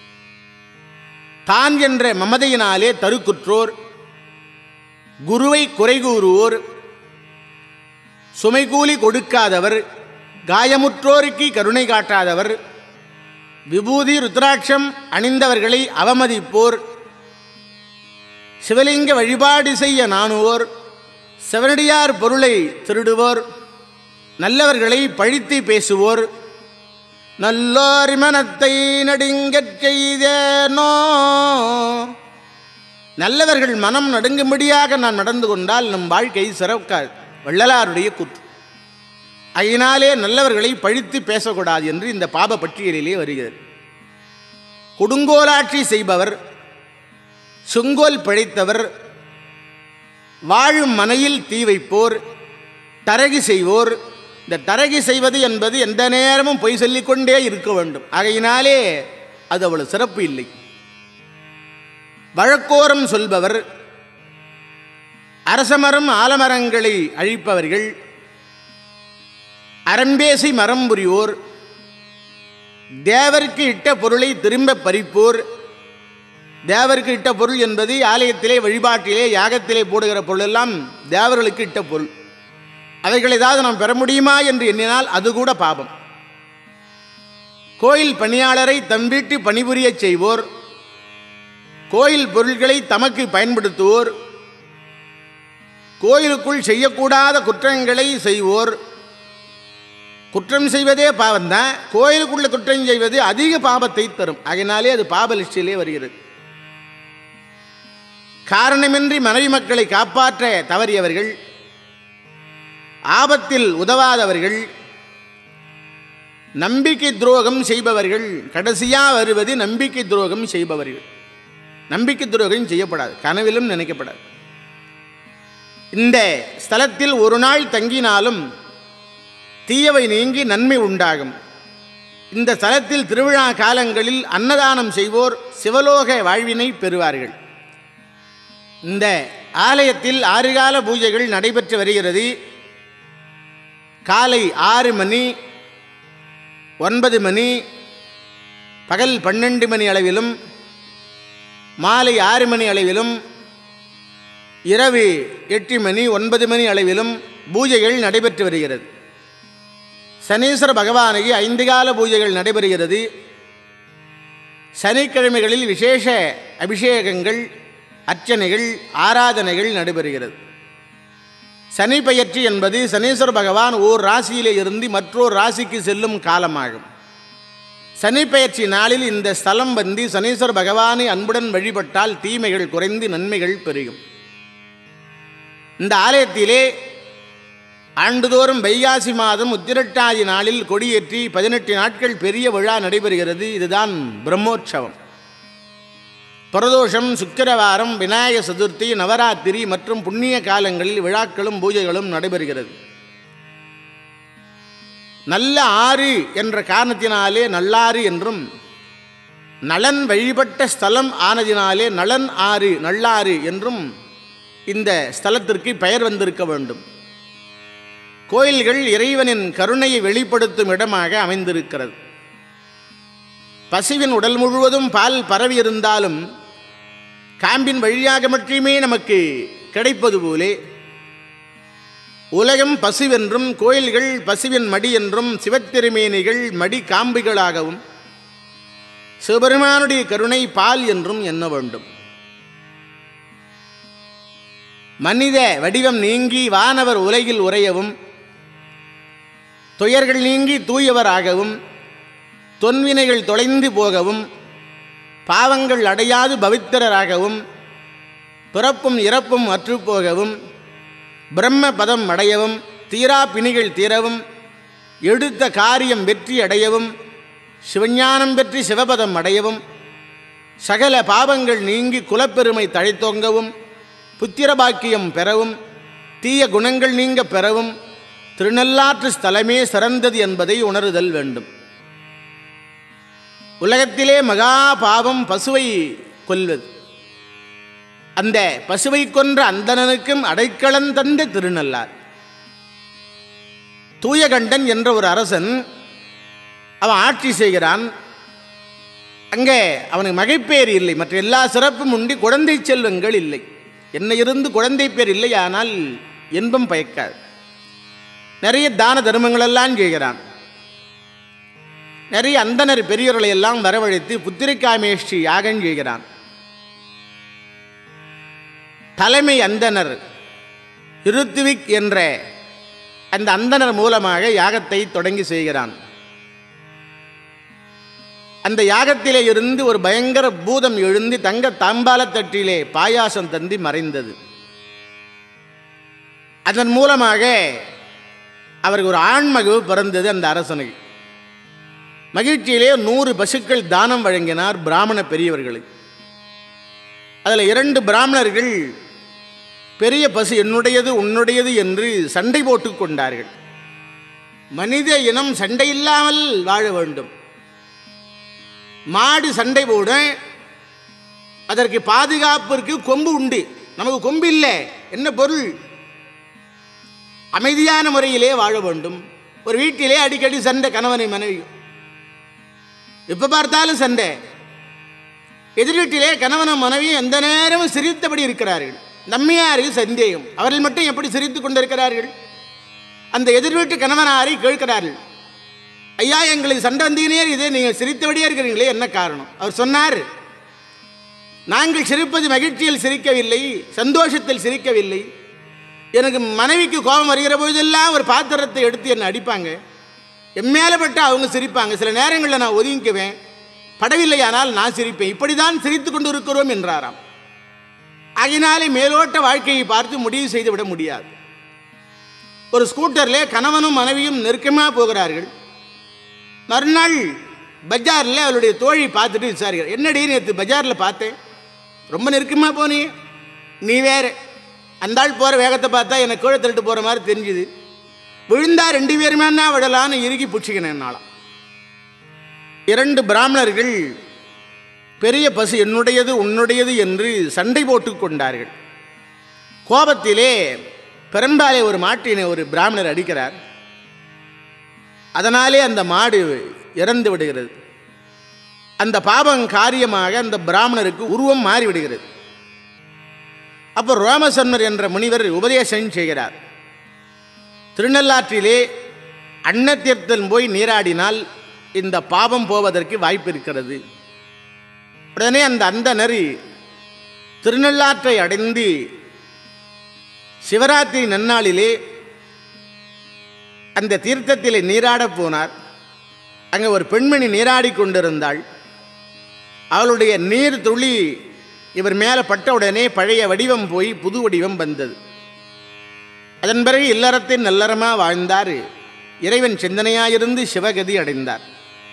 தான் என்ற மமதையினாலே தருக்குற்றோர் குருவை குறை கூறுவோர் சுமைகூலி கொடுக்காதவர் காயமுற்றோருக்கு கருணை காட்டாதவர் விபூதி ருத்ராட்சம் அணிந்தவர்களை அவமதிப்போர் சிவலிங்க வழிபாடு செய்ய நாணுவோர் சிவனடியார் பொருளை திருடுவோர் நல்லவர்களை பழித்து பேசுவோர் நல்லோர் மனத்தை நடுங்கச் செய்தேனோ நல்லவர்கள் மனம் நடுங்கும்படியாக நான் நடந்து கொண்டால் நம் வாழ்க்கை சிறக்காது வள்ளலாருடைய கூற்று அதனாலே நல்லவர்களை பழித்து பேசக்கூடாது என்று இந்த பாப பட்டியலிலே வருகிறது கொடுங்கோலாட்சி செய்பவர் செங்கோல் பிழைத்தவர் வாழும் மனையில் தீ வைப்போர் தரகு செய்வோர் இந்த தரகு செய்வது என்பது எந்த நேரமும் பொய் சொல்லிக்கொண்டே இருக்க வேண்டும் ஆகையினாலே அது அவ்வளவு சிறப்பு இல்லை வழக்கோரம் சொல்பவர் அரசமரம் ஆலமரங்களை அழிப்பவர்கள் அரம்பேசி மரம் புரிவோர் தேவருக்கு இட்ட பொருளை திரும்ப பறிப்போர் தேவருக்கு இட்ட பொருள் என்பது ஆலயத்திலே வழிபாட்டிலே யாகத்திலே போடுகிற பொருள் எல்லாம் தேவர்களுக்கு இட்ட பொருள் அவைகள் ஏதாவது நாம் பெற முடியுமா என்று எண்ணினால் அது கூட பாபம் கோயில் பணியாளரை தம் வீட்டு பணிபுரியச் செய்வோர் கோயில் பொருட்களை தமக்கு பயன்படுத்துவோர் கோயிலுக்குள் செய்யக்கூடாத குற்றங்களை செய்வோர் குற்றம் செய்வதே பாவம்தான் கோயிலுக்குள்ள குற்றம் செய்வது அதிக பாபத்தை தரும் அதனாலே அது பாப லிஸ்டிலே வருகிறது காரணமின்றி மனைவி மக்களை காப்பாற்ற தவறியவர்கள் ஆபத்தில் உதவாதவர்கள் நம்பிக்கை துரோகம் செய்பவர்கள் கடைசியாக வருவது நம்பிக்கை துரோகம் செய்பவர்கள் நம்பிக்கை துரோகம் செய்யப்படாது கனவிலும் நினைக்கப்படாது இந்த ஸ்தலத்தில் ஒரு நாள் தங்கினாலும் தீயவை நீங்கி நன்மை உண்டாகும் இந்த ஸ்தலத்தில் திருவிழா காலங்களில் அன்னதானம் செய்வோர் சிவலோக வாழ்வினை பெறுவார்கள் இந்த ஆலயத்தில் ஆறுகால பூஜைகள் நடைபெற்று வருகிறது காலை ஆறு மணி ஒன்பது மணி பகல் பன்னெண்டு மணி அளவிலும் மாலை ஆறு மணி அளவிலும் இரவு எட்டு மணி ஒன்பது மணி அளவிலும் பூஜைகள் நடைபெற்று வருகிறது சனீஸ்வர பகவானுக்கு ஐந்து கால பூஜைகள் நடைபெறுகிறது சனிக்கிழமைகளில் விசேஷ அபிஷேகங்கள் அர்ச்சனைகள் ஆராதனைகள் நடைபெறுகிறது சனி பெயர்ச்சி என்பது சனீஸ்வர பகவான் ஓர் ராசியிலே இருந்து மற்றொரு ராசிக்கு செல்லும் காலமாகும் சனி பெயர்ச்சி நாளில் இந்த ஸ்தலம் வந்து சனீஸ்வர பகவானை அன்புடன் வழிபட்டால் தீமைகள் குறைந்து நன்மைகள் பெருகும் இந்த ஆலயத்திலே ஆண்டுதோறும் வைகாசி மாதம் உத்திரட்டாதி நாளில் கொடியேற்றி பதினெட்டு நாட்கள் பெரிய விழா நடைபெறுகிறது இதுதான் பிரம்மோற்சவம் பிரதோஷம் சுக்கிரவாரம் விநாயக சதுர்த்தி நவராத்திரி மற்றும் புண்ணிய காலங்களில் விழாக்களும் பூஜைகளும் நடைபெறுகிறது நல்ல ஆறு என்ற காரணத்தினாலே நல்லாறு என்றும் நலன் வழிபட்ட ஸ்தலம் ஆனதினாலே நலன் ஆறு நல்லாறு என்றும் இந்த ஸ்தலத்திற்கு பெயர் வந்திருக்க வேண்டும் கோயில்கள் இறைவனின் கருணையை வெளிப்படுத்தும் இடமாக அமைந்திருக்கிறது பசுவின் உடல் முழுவதும் பால் பரவி இருந்தாலும் காம்பின் வழியாக மட்டுமே நமக்கு கிடைப்பது போலே உலகம் பசுவென்றும் கோயில்கள் பசுவின் மடி என்றும் சிவத்திருமேனிகள் மடி காம்புகளாகவும் சிவபெருமானுடைய கருணை பால் என்றும் எண்ண வேண்டும் மனித வடிவம் நீங்கி வானவர் உலகில் உறையவும் துயர்கள் நீங்கி தூயவராகவும் தொன்வினைகள் தொலைந்து போகவும் பாவங்கள் அடையாது பவித்திரராகவும் பிறப்பும் இறப்பும் அற்றுப்போகவும் பிரம்ம பதம் அடையவும் தீரா பிணிகள் தீரவும் எடுத்த காரியம் வெற்றி அடையவும் சிவஞானம் பெற்று சிவபதம் அடையவும் சகல பாவங்கள் நீங்கி குலப்பெருமை தழைத்தோங்கவும் புத்திர பாக்கியம் பெறவும் தீய குணங்கள் நீங்க பெறவும் திருநள்ளாற்று ஸ்தலமே சிறந்தது என்பதை உணருதல் வேண்டும் உலகத்திலே மகா பாவம் பசுவை கொல்வது அந்த பசுவை கொன்ற அந்தணனுக்கும் அடைக்கலன் தந்த திருநள்ளார் தூயகண்டன் என்ற ஒரு அரசன் அவன் ஆட்சி செய்கிறான் அங்கே அவனுக்கு மகைப்பேர் இல்லை மற்ற எல்லா சிறப்பும் உண்டு குழந்தை செல்வங்கள் இல்லை என்ன இருந்து குழந்தை பேர் இல்லை ஆனால் இன்பம் பயக்காது நிறைய தான தர்மங்களெல்லாம் செய்கிறான் நிறைய அந்தனர் பெரியவர்களை எல்லாம் வரவழைத்து புத்திரிகாமேஷ்டி யாகம் செய்கிறான் தலைமை அந்தனர் இருத்துவிக் என்ற அந்த அந்தனர் மூலமாக யாகத்தை தொடங்கி செய்கிறான் அந்த யாகத்திலே இருந்து ஒரு பயங்கர பூதம் எழுந்து தங்க தாம்பாலத்தட்டிலே பாயாசம் தந்தி மறைந்தது அதன் மூலமாக அவருக்கு ஒரு ஆண்மகு பிறந்தது அந்த அரசனுக்கு மகிழ்ச்சியிலே நூறு பசுக்கள் தானம் வழங்கினார் பிராமண பெரியவர்களுக்கு அதில் இரண்டு பிராமணர்கள் பெரிய பசு என்னுடையது உன்னுடையது என்று சண்டை போட்டுக் கொண்டார்கள் மனித இனம் சண்டை இல்லாமல் வாழ வேண்டும் மாடு சண்டை போட அதற்கு பாதுகாப்பிற்கு கொம்பு உண்டு நமக்கு கொம்பு இல்லை என்ன பொருள் அமைதியான முறையிலே வாழ வேண்டும் ஒரு வீட்டிலே அடிக்கடி சண்டை கணவனை மனைவி எப்போ பார்த்தாலும் சண்டை எதிர் வீட்டிலே கணவனும் மனைவியும் எந்த நேரமும் சிரித்தபடி இருக்கிறார்கள் நம்மையாருக்கு சந்தேகம் அவர்கள் மட்டும் எப்படி சிரித்து கொண்டிருக்கிறார்கள் அந்த எதிர் வீட்டு கணவனாரை கேட்கிறார்கள் ஐயா எங்களுக்கு சண்டை வந்தீனே இதே நீங்கள் சிரித்தபடியே இருக்கிறீங்களே என்ன காரணம் அவர் சொன்னார் நாங்கள் சிரிப்பது மகிழ்ச்சியில் சிரிக்கவில்லை சந்தோஷத்தில் சிரிக்கவில்லை எனக்கு மனைவிக்கு கோபம் வருகிற போதெல்லாம் ஒரு பாத்திரத்தை எடுத்து என்னை அடிப்பாங்க என் மேலே பட்டு அவங்க சிரிப்பாங்க சில நேரங்களில் நான் ஒதுங்கிக்குவேன் படவில்லையானால் நான் சிரிப்பேன் இப்படி தான் சிரித்து கொண்டு இருக்கிறோம் என்றாராம் ஆகினாலே மேலோட்ட வாழ்க்கையை பார்த்து முடிவு செய்து விட முடியாது ஒரு ஸ்கூட்டரில் கணவனும் மனைவியும் நெருக்கமாக போகிறார்கள் மறுநாள் பஜாரில் அவளுடைய தோழி பார்த்துட்டு விசாரிக்கிறார் என்னடி நேற்று பஜாரில் பார்த்தேன் ரொம்ப நெருக்கமாக போனீ நீ வேற அந்த ஆள் போகிற வேகத்தை பார்த்தா எனக்கு கீழே திருட்டு போகிற மாதிரி தெரிஞ்சுது விழுந்தா ரெண்டு பேருமே தான் விடலான்னு இறுகி பிடிச்சிக்கினேன் என்னாலாம் இரண்டு பிராமணர்கள் பெரிய பசு என்னுடையது உன்னுடையது என்று சண்டை போட்டு கொண்டார்கள் கோபத்திலே பெரும்பாலே ஒரு மாட்டினை ஒரு பிராமணர் அடிக்கிறார் அதனாலே அந்த மாடு இறந்து விடுகிறது அந்த பாபம் காரியமாக அந்த பிராமணருக்கு உருவம் மாறிவிடுகிறது அப்போ ரோமசன்மர் என்ற முனிவர் உபதேசம் செய்கிறார் திருநள்ளாற்றிலே அன்னத்தீர்த்தம் போய் நீராடினால் இந்த பாவம் போவதற்கு வாய்ப்பு இருக்கிறது உடனே அந்த அந்தனர் திருநள்ளாற்றை அடைந்து சிவராத்திரி நன்னாளிலே அந்த தீர்த்தத்திலே நீராடப் போனார் அங்கே ஒரு பெண்மணி நீராடி கொண்டிருந்தாள் அவளுடைய நீர் துளி இவர் மேலே பட்ட உடனே பழைய வடிவம் போய் புது வடிவம் வந்தது அதன் பிறகு இல்லறத்தின் நல்லறமாக வாழ்ந்தார் இறைவன் சிந்தனையாயிருந்து சிவகதி அடைந்தார்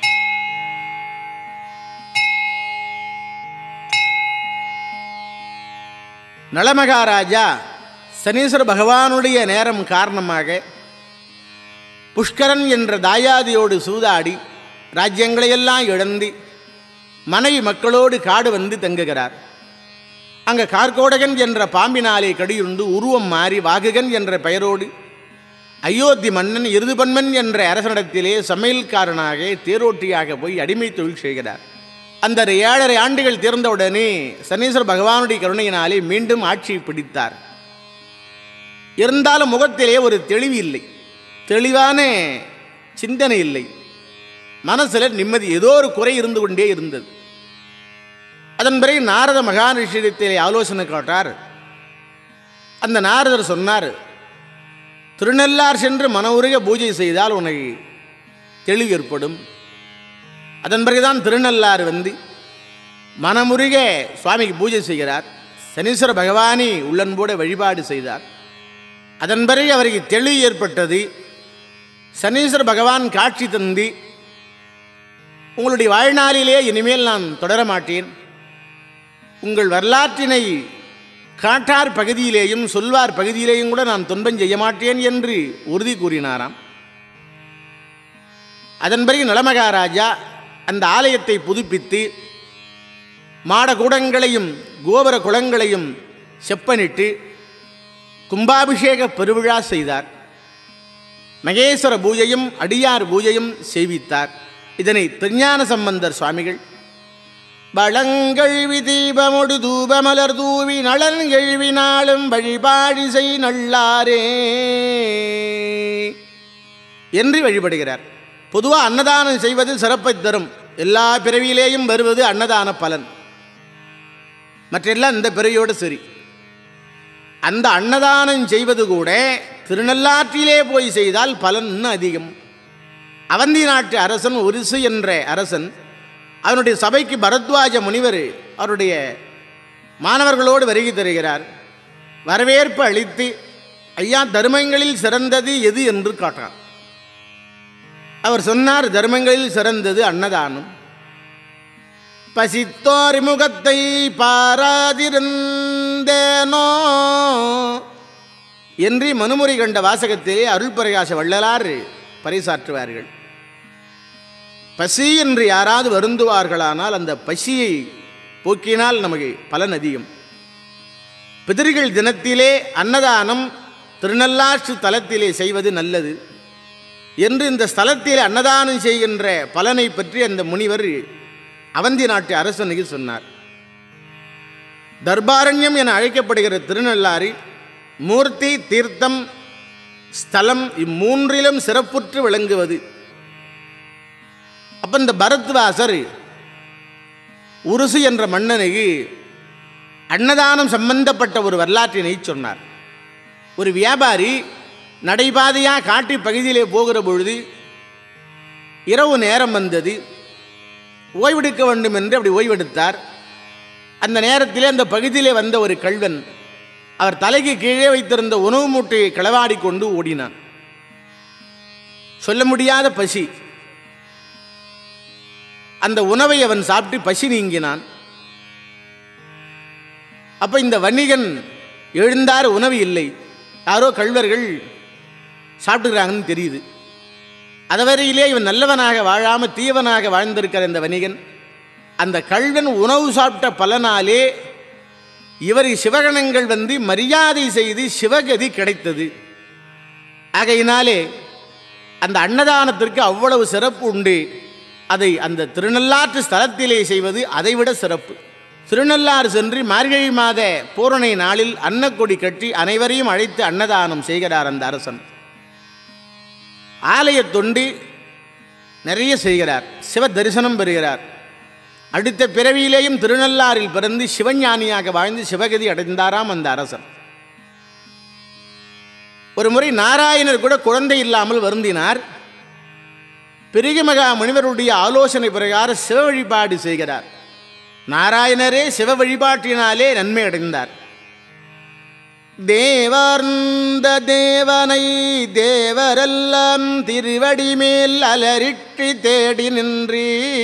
நளமகாராஜா சனீஸ்வர பகவானுடைய நேரம் காரணமாக புஷ்கரன் என்ற தாயாதியோடு சூதாடி ராஜ்யங்களையெல்லாம் இழந்து மனைவி மக்களோடு காடு வந்து தங்குகிறார் அங்கே கார்கோடகன் என்ற பாம்பினாலே கடியுண்டு உருவம் மாறி வாகுகன் என்ற பெயரோடு அயோத்தி மன்னன் இருதுபன்மன் என்ற அரசனிடத்திலே சமையல்காரனாக தேரோட்டியாக போய் அடிமை தொழில் செய்கிறார் அந்த ஏழரை ஆண்டுகள் தீர்ந்தவுடனே சனீஸ்வர பகவானுடைய கருணையினாலே மீண்டும் ஆட்சியை பிடித்தார் இருந்தாலும் முகத்திலே ஒரு தெளிவு இல்லை தெளிவான சிந்தனை இல்லை மனசில் நிம்மதி ஏதோ ஒரு குறை இருந்து கொண்டே இருந்தது அதன் பிறகு நாரத மகாரிஷிடத்திலே ஆலோசனை கேட்டார் அந்த நாரதர் சொன்னார் திருநள்ளார் சென்று மன உருக பூஜை செய்தால் உனக்கு தெளிவு ஏற்படும் அதன் பிறகுதான் திருநள்ளார் வந்து மனமுருக சுவாமிக்கு பூஜை செய்கிறார் சனீஸ்வர பகவானி உள்ளன்போட வழிபாடு செய்தார் அதன் பிறகு அவருக்கு தெளிவு ஏற்பட்டது சனீஸ்வர பகவான் காட்சி தந்து உங்களுடைய வாழ்நாளிலே இனிமேல் நான் தொடர மாட்டேன் உங்கள் வரலாற்றினை காட்டார் பகுதியிலேயும் சொல்வார் பகுதியிலேயும் கூட நான் துன்பம் செய்ய மாட்டேன் என்று உறுதி கூறினாராம் அதன் பிறகு நலமகாராஜா அந்த ஆலயத்தை புதுப்பித்து மாடகூடங்களையும் கோபுர குளங்களையும் செப்பனிட்டு கும்பாபிஷேக பெருவிழா செய்தார் மகேஸ்வர பூஜையும் அடியார் பூஜையும் செய்வித்தார் இதனை திருஞான சம்பந்தர் சுவாமிகள் வளங்கழ்வி தீபமொடு தூபமலர் தூவி நலன் எழுவினாலும் வழிபாடி செய் நல்லாரே என்று வழிபடுகிறார் பொதுவாக அன்னதானம் செய்வது சிறப்பை தரும் எல்லா பிறவியிலேயும் வருவது அன்னதான பலன் மற்றெல்லாம் இந்த பிறவியோடு சரி அந்த அன்னதானம் செய்வது கூட திருநள்ளாற்றிலே போய் செய்தால் பலன் இன்னும் அதிகம் அவந்தி நாட்டு அரசன் உரிசு என்ற அரசன் அவனுடைய சபைக்கு பரத்வாஜ முனிவர் அவருடைய மாணவர்களோடு வருகை தருகிறார் வரவேற்பு அளித்து ஐயா தர்மங்களில் சிறந்தது எது என்று காட்டார் அவர் சொன்னார் தர்மங்களில் சிறந்தது அன்னதானம் பசித்தோர் முகத்தை பாராதிருந்தேனோ என்று மனுமுறை கண்ட வாசகத்திலே அருள் பிரகாச வள்ளலார் பறைசாற்றுவார்கள் பசி என்று யாராவது வருந்துவார்களானால் அந்த பசியை போக்கினால் நமக்கு பலன் அதிகம் பிதிர்கள் தினத்திலே அன்னதானம் திருநள்ளாற்று தலத்திலே செய்வது நல்லது என்று இந்த ஸ்தலத்தில் அன்னதானம் செய்கின்ற பலனை பற்றி அந்த முனிவர் அவந்தி நாட்டு அரசனுக்கு சொன்னார் தர்பாரண்யம் என அழைக்கப்படுகிற திருநள்ளாறு மூர்த்தி தீர்த்தம் ஸ்தலம் இம்மூன்றிலும் சிறப்புற்று விளங்குவது அப்போ இந்த பரத்வாசர் உருசு என்ற மன்னனுக்கு அன்னதானம் சம்பந்தப்பட்ட ஒரு வரலாற்றினை சொன்னார் ஒரு வியாபாரி நடைபாதையாக காட்டு பகுதியிலே போகிற பொழுது இரவு நேரம் வந்தது ஓய்வெடுக்க வேண்டும் என்று அப்படி ஓய்வெடுத்தார் அந்த நேரத்திலே அந்த பகுதியிலே வந்த ஒரு கள்வன் அவர் தலைக்கு கீழே வைத்திருந்த உணவு மூட்டையை களவாடி கொண்டு ஓடினான் சொல்ல முடியாத பசி அந்த உணவை அவன் சாப்பிட்டு பசி நீங்கினான் அப்ப இந்த வணிகன் எழுந்தார் உணவு இல்லை யாரோ கள்வர்கள் சாப்பிட்டுக்கிறாங்கன்னு தெரியுது அதுவரையிலே இவன் நல்லவனாக வாழாம தீவனாக வாழ்ந்திருக்கிற இந்த வணிகன் அந்த கள்வன் உணவு சாப்பிட்ட பலனாலே இவர் சிவகணங்கள் வந்து மரியாதை செய்து சிவகதி கிடைத்தது ஆகையினாலே அந்த அன்னதானத்திற்கு அவ்வளவு சிறப்பு உண்டு அதை அந்த திருநள்ளாற்று ஸ்தலத்திலே செய்வது அதைவிட சிறப்பு திருநள்ளாறு சென்று மார்கழி மாத பூரணை நாளில் அன்னக்கொடி கட்டி அனைவரையும் அழைத்து அன்னதானம் செய்கிறார் அந்த அரசன் ஆலய தொண்டு நிறைய செய்கிறார் சிவ தரிசனம் பெறுகிறார் அடுத்த பிறவியிலேயும் திருநள்ளாறில் பிறந்து சிவஞானியாக வாழ்ந்து சிவகதி அடைந்தாராம் அந்த அரசன் ஒரு முறை நாராயணர் கூட குழந்தை இல்லாமல் வருந்தினார் பெரிய மகா முனிவருடைய ஆலோசனை பிரகாரம் சிவ வழிபாடு செய்கிறார் நாராயணரே சிவ வழிபாட்டினாலே நன்மை அடைந்தார் தேவார்ந்த தேவனை தேவரெல்லாம் திருவடி மேல் அலரிட்டு தேடி நின்றீ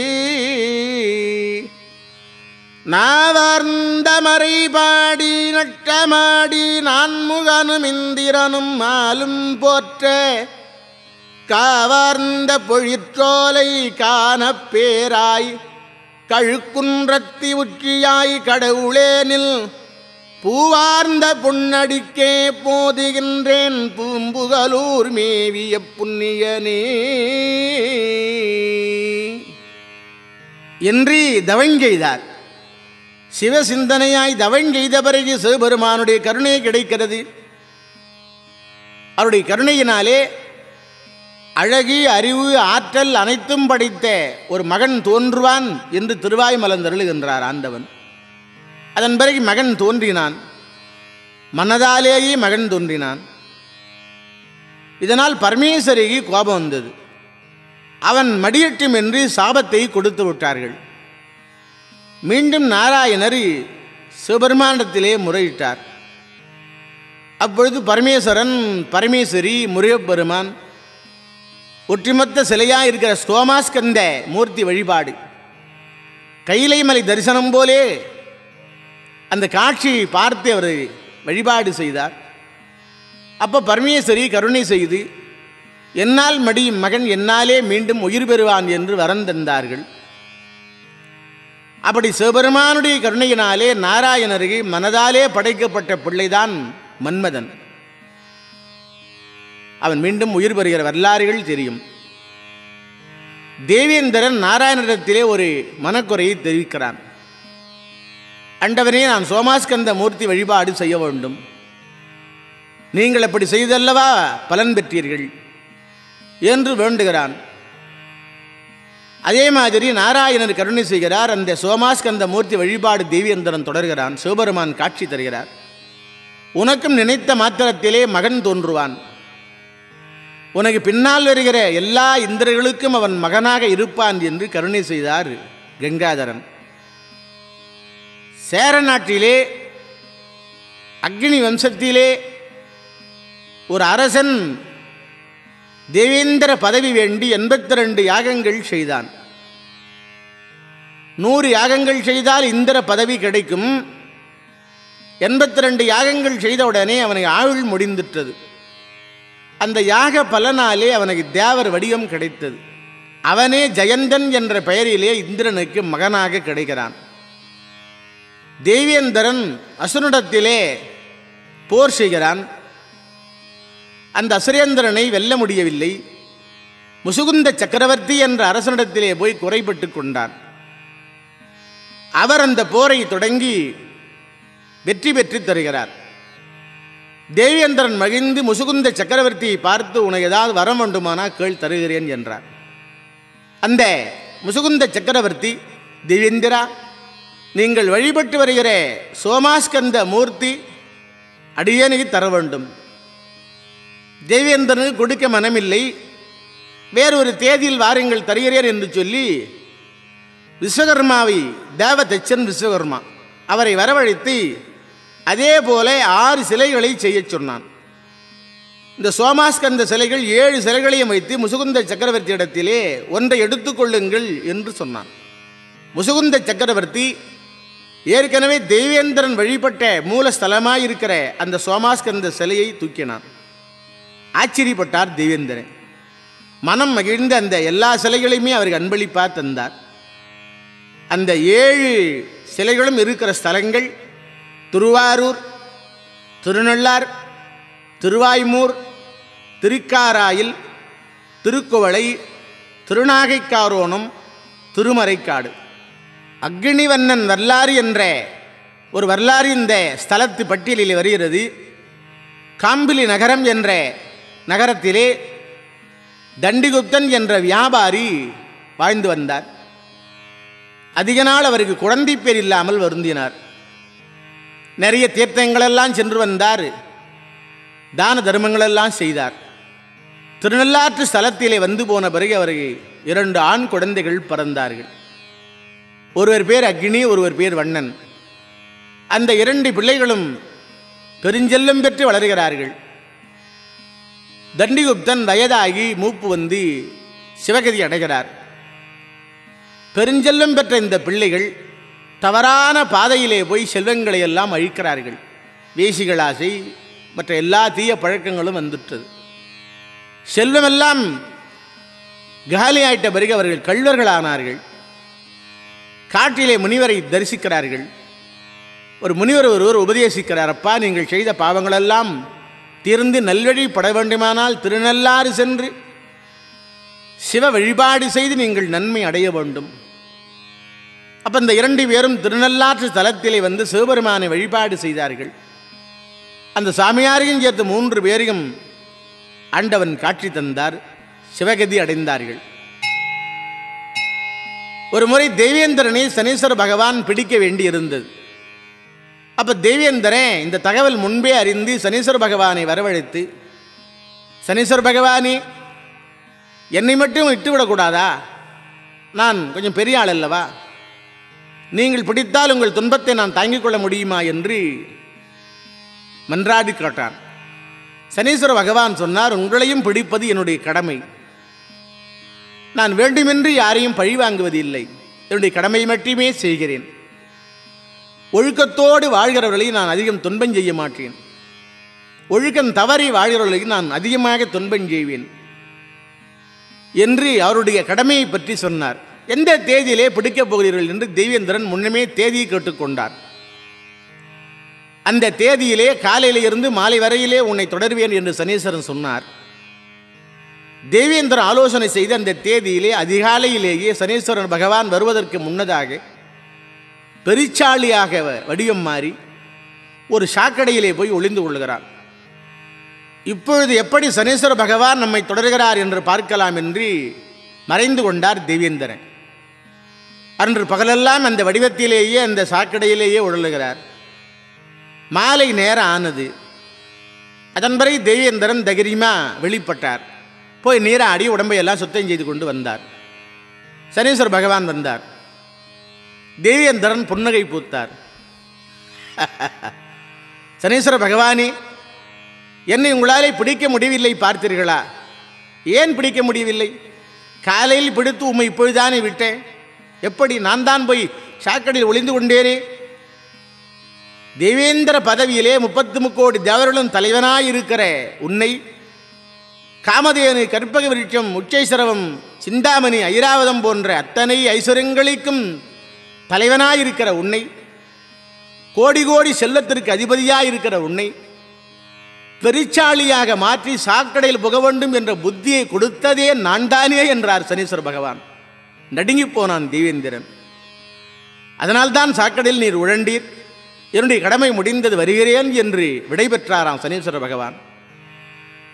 நாவார்ந்த மறைபாடி நட்டமாடி நான்முகனும் இந்திரனும் மாலும் போற்ற காவார்ந்த பொழிற்றோலை காணப் பேராய் கழுக்குன்றத்தி உச்சியாய் கடவுளேனில் பூவார்ந்த புன்னடிக்கே போதுகின்றேன் பூம்புகலூர் மேவிய புண்ணியனே என்று தவஞ்செய்தார் சிவசிந்தனையாய் தவஞ்செய்த பிறகு சிவபெருமானுடைய கருணை கிடைக்கிறது அவருடைய கருணையினாலே அழகு அறிவு ஆற்றல் அனைத்தும் படைத்த ஒரு மகன் தோன்றுவான் என்று திருவாய் மலர்ந்தருளுகின்றார் ஆண்டவன் அதன் பிறகு மகன் தோன்றினான் மனதாலேயே மகன் தோன்றினான் இதனால் பரமேஸ்வரிக்கு கோபம் வந்தது அவன் மடியட்டும் என்று சாபத்தை கொடுத்து விட்டார்கள் மீண்டும் நாராயணர் சிவபெருமாண்டத்திலே முறையிட்டார் அப்பொழுது பரமேஸ்வரன் பரமேஸ்வரி முருகப்பெருமான் ஒற்றுமொத்த சிலையாக இருக்கிற ஸ்தோமாஸ்கந்த மூர்த்தி வழிபாடு கைலை மலை தரிசனம் போலே அந்த காட்சியை பார்த்து அவர் வழிபாடு செய்தார் அப்போ பரமேஸ்வரி கருணை செய்து என்னால் மடியும் மகன் என்னாலே மீண்டும் உயிர் பெறுவான் என்று வரம் தந்தார்கள் அப்படி சிவபெருமானுடைய கருணையினாலே நாராயணருக்கு மனதாலே படைக்கப்பட்ட பிள்ளைதான் மன்மதன் அவன் மீண்டும் உயிர் பெறுகிற வரலாறுகள் தெரியும் தேவேந்திரன் நாராயணரிடத்திலே ஒரு மனக்குறையை தெரிவிக்கிறான் அண்டவனே நான் சோமாஸ்கந்த மூர்த்தி வழிபாடு செய்ய வேண்டும் நீங்கள் அப்படி செய்தல்லவா பலன் பெற்றீர்கள் என்று வேண்டுகிறான் அதே மாதிரி நாராயணர் கருணை செய்கிறார் அந்த சோமாஸ்கந்த மூர்த்தி வழிபாடு தேவேந்திரன் தொடர்கிறான் சிவபெருமான் காட்சி தருகிறார் உனக்கும் நினைத்த மாத்திரத்திலே மகன் தோன்றுவான் உனக்கு பின்னால் வருகிற எல்லா இந்திரர்களுக்கும் அவன் மகனாக இருப்பான் என்று கருணை செய்தார் கங்காதரன் சேர நாட்டிலே அக்னி வம்சத்திலே ஒரு அரசன் தேவேந்திர பதவி வேண்டி எண்பத்தி ரெண்டு யாகங்கள் செய்தான் நூறு யாகங்கள் செய்தால் இந்திர பதவி கிடைக்கும் எண்பத்தி ரெண்டு யாகங்கள் செய்தவுடனே அவனுக்கு ஆயுள் முடிந்துட்டது அந்த யாக பலனாலே அவனுக்கு தேவர் வடிவம் கிடைத்தது அவனே ஜெயந்தன் என்ற பெயரிலே இந்திரனுக்கு மகனாக கிடைக்கிறான் தேவேந்திரன் அசுனிடத்திலே போர் செய்கிறான் அந்த அசுரேந்திரனை வெல்ல முடியவில்லை முசுகுந்த சக்கரவர்த்தி என்ற அரசனிடத்திலே போய் குறைபட்டு கொண்டான் அவர் அந்த போரை தொடங்கி வெற்றி பெற்று தருகிறார் தேவேந்திரன் மகிழ்ந்து முசுகுந்த சக்கரவர்த்தியை பார்த்து உனக்கு ஏதாவது வரம் வேண்டுமானா கேள் தருகிறேன் என்றார் அந்த முசுகுந்த சக்கரவர்த்தி திவ்யேந்திரா நீங்கள் வழிபட்டு வருகிற சோமாஸ்கந்த மூர்த்தி அடியேனுக்கு தர வேண்டும் தேவேந்திரனுக்கு கொடுக்க மனமில்லை வேறொரு தேதியில் வாருங்கள் தருகிறேன் என்று சொல்லி விஸ்வகர்மாவை தேவதச்சன் விஸ்வகர்மா அவரை வரவழைத்து அதே போல ஆறு சிலைகளை செய்யச் சொன்னான் இந்த சோமாஸ்கந்த சிலைகள் ஏழு சிலைகளையும் வைத்து முசுகுந்த சக்கரவர்த்தி இடத்திலே ஒன்றை எடுத்துக்கொள்ளுங்கள் என்று சொன்னான் முசுகுந்த சக்கரவர்த்தி ஏற்கனவே தெய்வேந்திரன் வழிபட்ட மூலஸ்தலமாய் இருக்கிற அந்த சோமாஸ்கந்த சிலையை தூக்கினான் ஆச்சரியப்பட்டார் தெய்வேந்திரன் மனம் மகிழ்ந்த அந்த எல்லா சிலைகளையுமே அவருக்கு அன்பளிப்பாக தந்தார் அந்த ஏழு சிலைகளும் இருக்கிற ஸ்தலங்கள் திருவாரூர் திருநள்ளார் திருவாய்மூர் திருக்காராயில் திருக்குவளை திருநாகைக்காரோணம் திருமறைக்காடு அக்னிவண்ணன் வரலாறு என்ற ஒரு வரலாறு இந்த ஸ்தலத்து பட்டியலில் வருகிறது காம்பிலி நகரம் என்ற நகரத்திலே தண்டிகுப்தன் என்ற வியாபாரி வாழ்ந்து வந்தார் அதிக நாள் அவருக்கு குழந்தை பேர் இல்லாமல் வருந்தினார் நிறைய தீர்த்தங்களெல்லாம் சென்று வந்தார் தான தர்மங்களெல்லாம் செய்தார் திருநள்ளாற்று ஸ்தலத்திலே வந்து போன பிறகு அவருக்கு இரண்டு ஆண் குழந்தைகள் பிறந்தார்கள் ஒருவர் பேர் அக்னி ஒருவர் பேர் வண்ணன் அந்த இரண்டு பிள்ளைகளும் பெருஞ்செல்லம் பெற்று வளர்கிறார்கள் தண்டிகுப்தன் வயதாகி மூப்பு வந்து சிவகதி அடைகிறார் பெருஞ்செல்லம் பெற்ற இந்த பிள்ளைகள் தவறான பாதையிலே போய் செல்வங்களை எல்லாம் அழிக்கிறார்கள் வேசிகள் ஆசை மற்ற எல்லா தீய பழக்கங்களும் வந்துட்டது செல்வமெல்லாம் காலியாயிட்ட பிறகு அவர்கள் கள்வர்களானார்கள் காட்டிலே முனிவரை தரிசிக்கிறார்கள் ஒரு முனிவர் ஒருவர் உபதேசிக்கிறார் அப்பா நீங்கள் செய்த பாவங்களெல்லாம் தீர்ந்து நல்வழி பட வேண்டுமானால் திருநள்ளாறு சென்று சிவ வழிபாடு செய்து நீங்கள் நன்மை அடைய வேண்டும் அப்போ இந்த இரண்டு பேரும் திருநள்ளாற்று தலத்திலே வந்து சிவபெருமானை வழிபாடு செய்தார்கள் அந்த சாமியாரையும் சேர்த்து மூன்று பேரையும் ஆண்டவன் காட்சி தந்தார் சிவகதி அடைந்தார்கள் ஒரு முறை தேவேந்திரனை சனீஸ்வர பகவான் பிடிக்க வேண்டியிருந்தது அப்போ தேவேந்திரன் இந்த தகவல் முன்பே அறிந்து சனீஸ்வர பகவானை வரவழைத்து சனீஸ்வர பகவானே என்னை மட்டும் விட்டுவிடக்கூடாதா நான் கொஞ்சம் பெரிய ஆள் அல்லவா நீங்கள் பிடித்தால் உங்கள் துன்பத்தை நான் தாங்கிக் கொள்ள முடியுமா என்று மன்றாடி கேட்டான் சனீஸ்வர பகவான் சொன்னார் உங்களையும் பிடிப்பது என்னுடைய கடமை நான் வேண்டுமென்று யாரையும் பழி வாங்குவது இல்லை என்னுடைய கடமை மட்டுமே செய்கிறேன் ஒழுக்கத்தோடு வாழ்கிறவர்களை நான் அதிகம் துன்பம் செய்ய மாட்டேன் ஒழுக்கம் தவறி வாழ்கிறவர்களை நான் அதிகமாக துன்பம் செய்வேன் என்று அவருடைய கடமையை பற்றி சொன்னார் எந்த தேதியிலே பிடிக்கப் போகிறீர்கள் என்று தெய்வேந்திரன் முன்னமே தேதியை கேட்டுக்கொண்டார் அந்த தேதியிலே காலையில இருந்து மாலை வரையிலே உன்னை தொடர்வேன் என்று சனீஸ்வரன் சொன்னார் தேவேந்திரன் ஆலோசனை செய்து அந்த தேதியிலே அதிகாலையிலேயே சனீஸ்வரன் பகவான் வருவதற்கு முன்னதாக பெருச்சாளியாக வடிவம் மாறி ஒரு சாக்கடையிலே போய் ஒளிந்து கொள்கிறார் இப்பொழுது எப்படி சனீஸ்வர பகவான் நம்மை தொடர்கிறார் என்று பார்க்கலாம் என்று மறைந்து கொண்டார் தேவேந்திரன் அன்று பகலெல்லாம் அந்த வடிவத்திலேயே அந்த சாக்கடையிலேயே உழலுகிறார் மாலை நேரம் ஆனது அதன் பிறகு தேவேந்திரன் தகிரிமா வெளிப்பட்டார் போய் நீராடி உடம்பை எல்லாம் சுத்தம் செய்து கொண்டு வந்தார் சனீஸ்வர பகவான் வந்தார் தேவேந்திரன் புன்னகை பூத்தார் சனீஸ்வர பகவானே என்னை உங்களாலே பிடிக்க முடியவில்லை பார்த்தீர்களா ஏன் பிடிக்க முடியவில்லை காலையில் பிடித்து உம்மை இப்பொழுதுதானே விட்டேன் எப்படி நான் தான் போய் சாக்கடையில் ஒளிந்து கொண்டேனே தேவேந்திர பதவியிலே முப்பத்து முக்கோடி தேவர்களும் தலைவனாயிருக்கிற உன்னை காமதேனு கற்பக விருட்சம் உச்சைசரவம் சிந்தாமணி ஐராவதம் போன்ற அத்தனை ஐஸ்வர்யங்களுக்கும் தலைவனாயிருக்கிற உன்னை கோடி கோடி செல்லத்திற்கு அதிபதியாயிருக்கிற உன்னை பெருச்சாளியாக மாற்றி சாக்கடையில் புக வேண்டும் என்ற புத்தியை கொடுத்ததே நான் தானே என்றார் சனீஸ்வர பகவான் நடுங்கி போனான் தேவேந்திரன் அதனால்தான் சாக்கடையில் நீர் உழண்டீர் என்னுடைய கடமை முடிந்தது வருகிறேன் என்று விடைபெற்றாராம் சனீஸ்வர பகவான்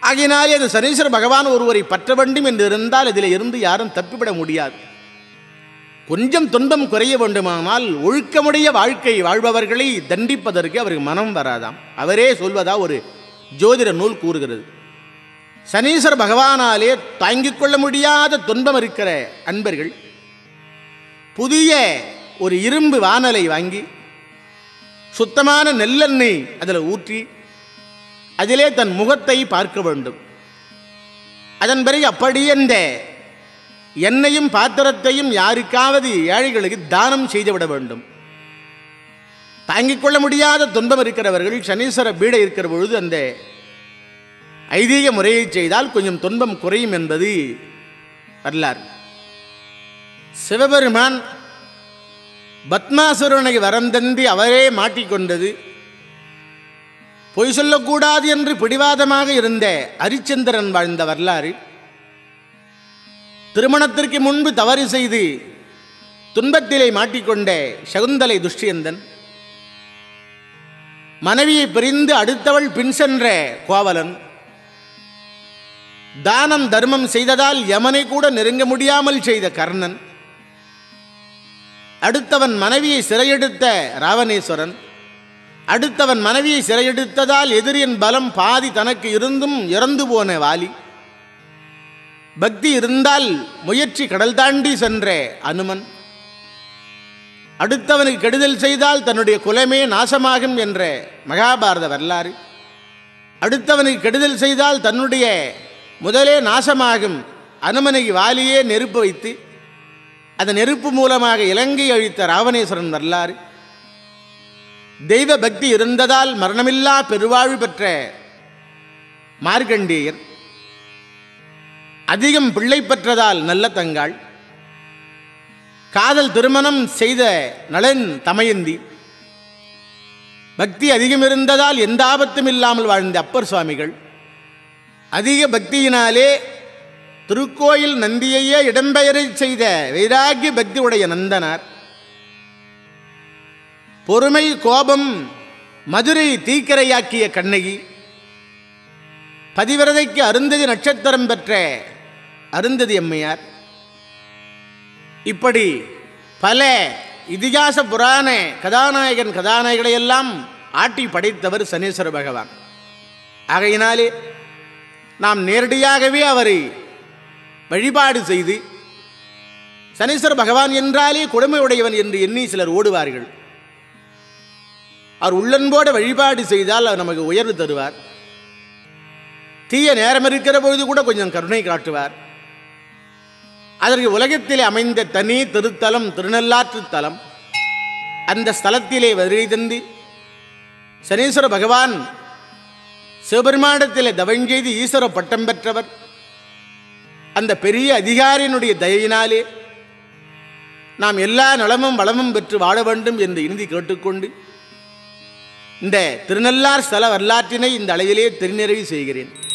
ஆகையினாலே அது சனீஸ்வர பகவான் ஒருவரை பற்ற வேண்டும் என்று இருந்தால் இதில் இருந்து யாரும் தப்பிவிட முடியாது கொஞ்சம் துன்பம் குறைய வேண்டுமானால் ஒழுக்கமுடைய வாழ்க்கை வாழ்பவர்களை தண்டிப்பதற்கு அவருக்கு மனம் வராதாம் அவரே சொல்வதா ஒரு ஜோதிட நூல் கூறுகிறது சனீஸ்வர பகவானாலே தாங்கிக் கொள்ள முடியாத துன்பம் இருக்கிற அன்பர்கள் புதிய ஒரு இரும்பு வானலை வாங்கி சுத்தமான நெல்லெண்ணெய் அதில் ஊற்றி அதிலே தன் முகத்தை பார்க்க வேண்டும் அதன் பிறகு அப்படியே அந்த எண்ணெயும் பாத்திரத்தையும் யாருக்காவது ஏழைகளுக்கு தானம் செய்துவிட வேண்டும் தாங்கிக் கொள்ள முடியாத துன்பம் இருக்கிறவர்கள் சனீஸ்வர பீடை இருக்கிற பொழுது அந்த ஐதீக முறையை செய்தால் கொஞ்சம் துன்பம் குறையும் என்பது வரலாறு சிவபெருமான் பத்மாசுரனை வரந்தந்தி அவரே மாட்டிக்கொண்டது பொய் சொல்லக்கூடாது என்று பிடிவாதமாக இருந்த அரிச்சந்திரன் வாழ்ந்த வரலாறு திருமணத்திற்கு முன்பு தவறு செய்து துன்பத்திலே மாட்டிக்கொண்ட சகுந்தலை துஷ்யந்தன் மனைவியை பிரிந்து அடுத்தவள் பின் சென்ற கோவலன் தானம் தர்மம் செய்ததால் யமனை கூட நெருங்க முடியாமல் செய்த கர்ணன் அடுத்தவன் மனைவியை சிறையெடுத்த ராவணேஸ்வரன் அடுத்தவன் மனைவியை சிறையெடுத்ததால் எதிரியின் பலம் பாதி தனக்கு இருந்தும் இறந்து போன வாலி பக்தி இருந்தால் முயற்சி கடல் தாண்டி சென்ற அனுமன் அடுத்தவனுக்கு கெடுதல் செய்தால் தன்னுடைய குலமே நாசமாகும் என்ற மகாபாரத வரலாறு அடுத்தவனுக்கு கெடுதல் செய்தால் தன்னுடைய முதலே நாசமாகும் அனுமனை வாலியே நெருப்பு வைத்து அந்த நெருப்பு மூலமாக இலங்கை அழித்த ராவணேஸ்வரன் வரலாறு தெய்வ பக்தி இருந்ததால் மரணமில்லா பெருவாழ்வு பெற்ற மார்க்கண்டேயர் அதிகம் பிள்ளை பெற்றதால் நல்ல தங்காள் காதல் திருமணம் செய்த நலன் தமயந்தி பக்தி அதிகம் இருந்ததால் எந்த ஆபத்தும் இல்லாமல் வாழ்ந்த அப்பர் சுவாமிகள் அதிக பக்தியினாலே திருக்கோயில் நந்தியையே இடம்பெயரச் செய்த வைராகிய பக்தி உடைய நந்தனார் பொறுமை கோபம் மதுரை தீக்கரையாக்கிய கண்ணகி பதிவிரதைக்கு அருந்ததி நட்சத்திரம் பெற்ற அருந்ததி அம்மையார் இப்படி பல இதிகாச புராண கதாநாயகன் கதாநாயகளையெல்லாம் ஆட்டி படைத்தவர் சனீஸ்வர பகவான் ஆகையினாலே நாம் நேரடியாகவே அவரை வழிபாடு செய்து சனீஸ்வர பகவான் என்றாலே கொடுமையுடையவன் என்று எண்ணி சிலர் ஓடுவார்கள் அவர் உள்ளன்போடு வழிபாடு செய்தால் அவர் நமக்கு உயர்வு தருவார் தீய நேரம் இருக்கிற பொழுது கூட கொஞ்சம் கருணை காட்டுவார் அதற்கு உலகத்திலே அமைந்த தனி திருத்தலம் திருநள்ளாற்று தலம் அந்த ஸ்தலத்திலே வருகை தந்து சனீஸ்வர பகவான் சிவபெருமானத்திலே தவஞ்செய்து ஈஸ்வர பட்டம் பெற்றவர் அந்த பெரிய அதிகாரியினுடைய தயவினாலே நாம் எல்லா நலமும் வளமும் பெற்று வாழ வேண்டும் என்று இறுதி கேட்டுக்கொண்டு இந்த திருநள்ளார் ஸ்தல வரலாற்றினை இந்த அளவிலே திருநிறைவு செய்கிறேன்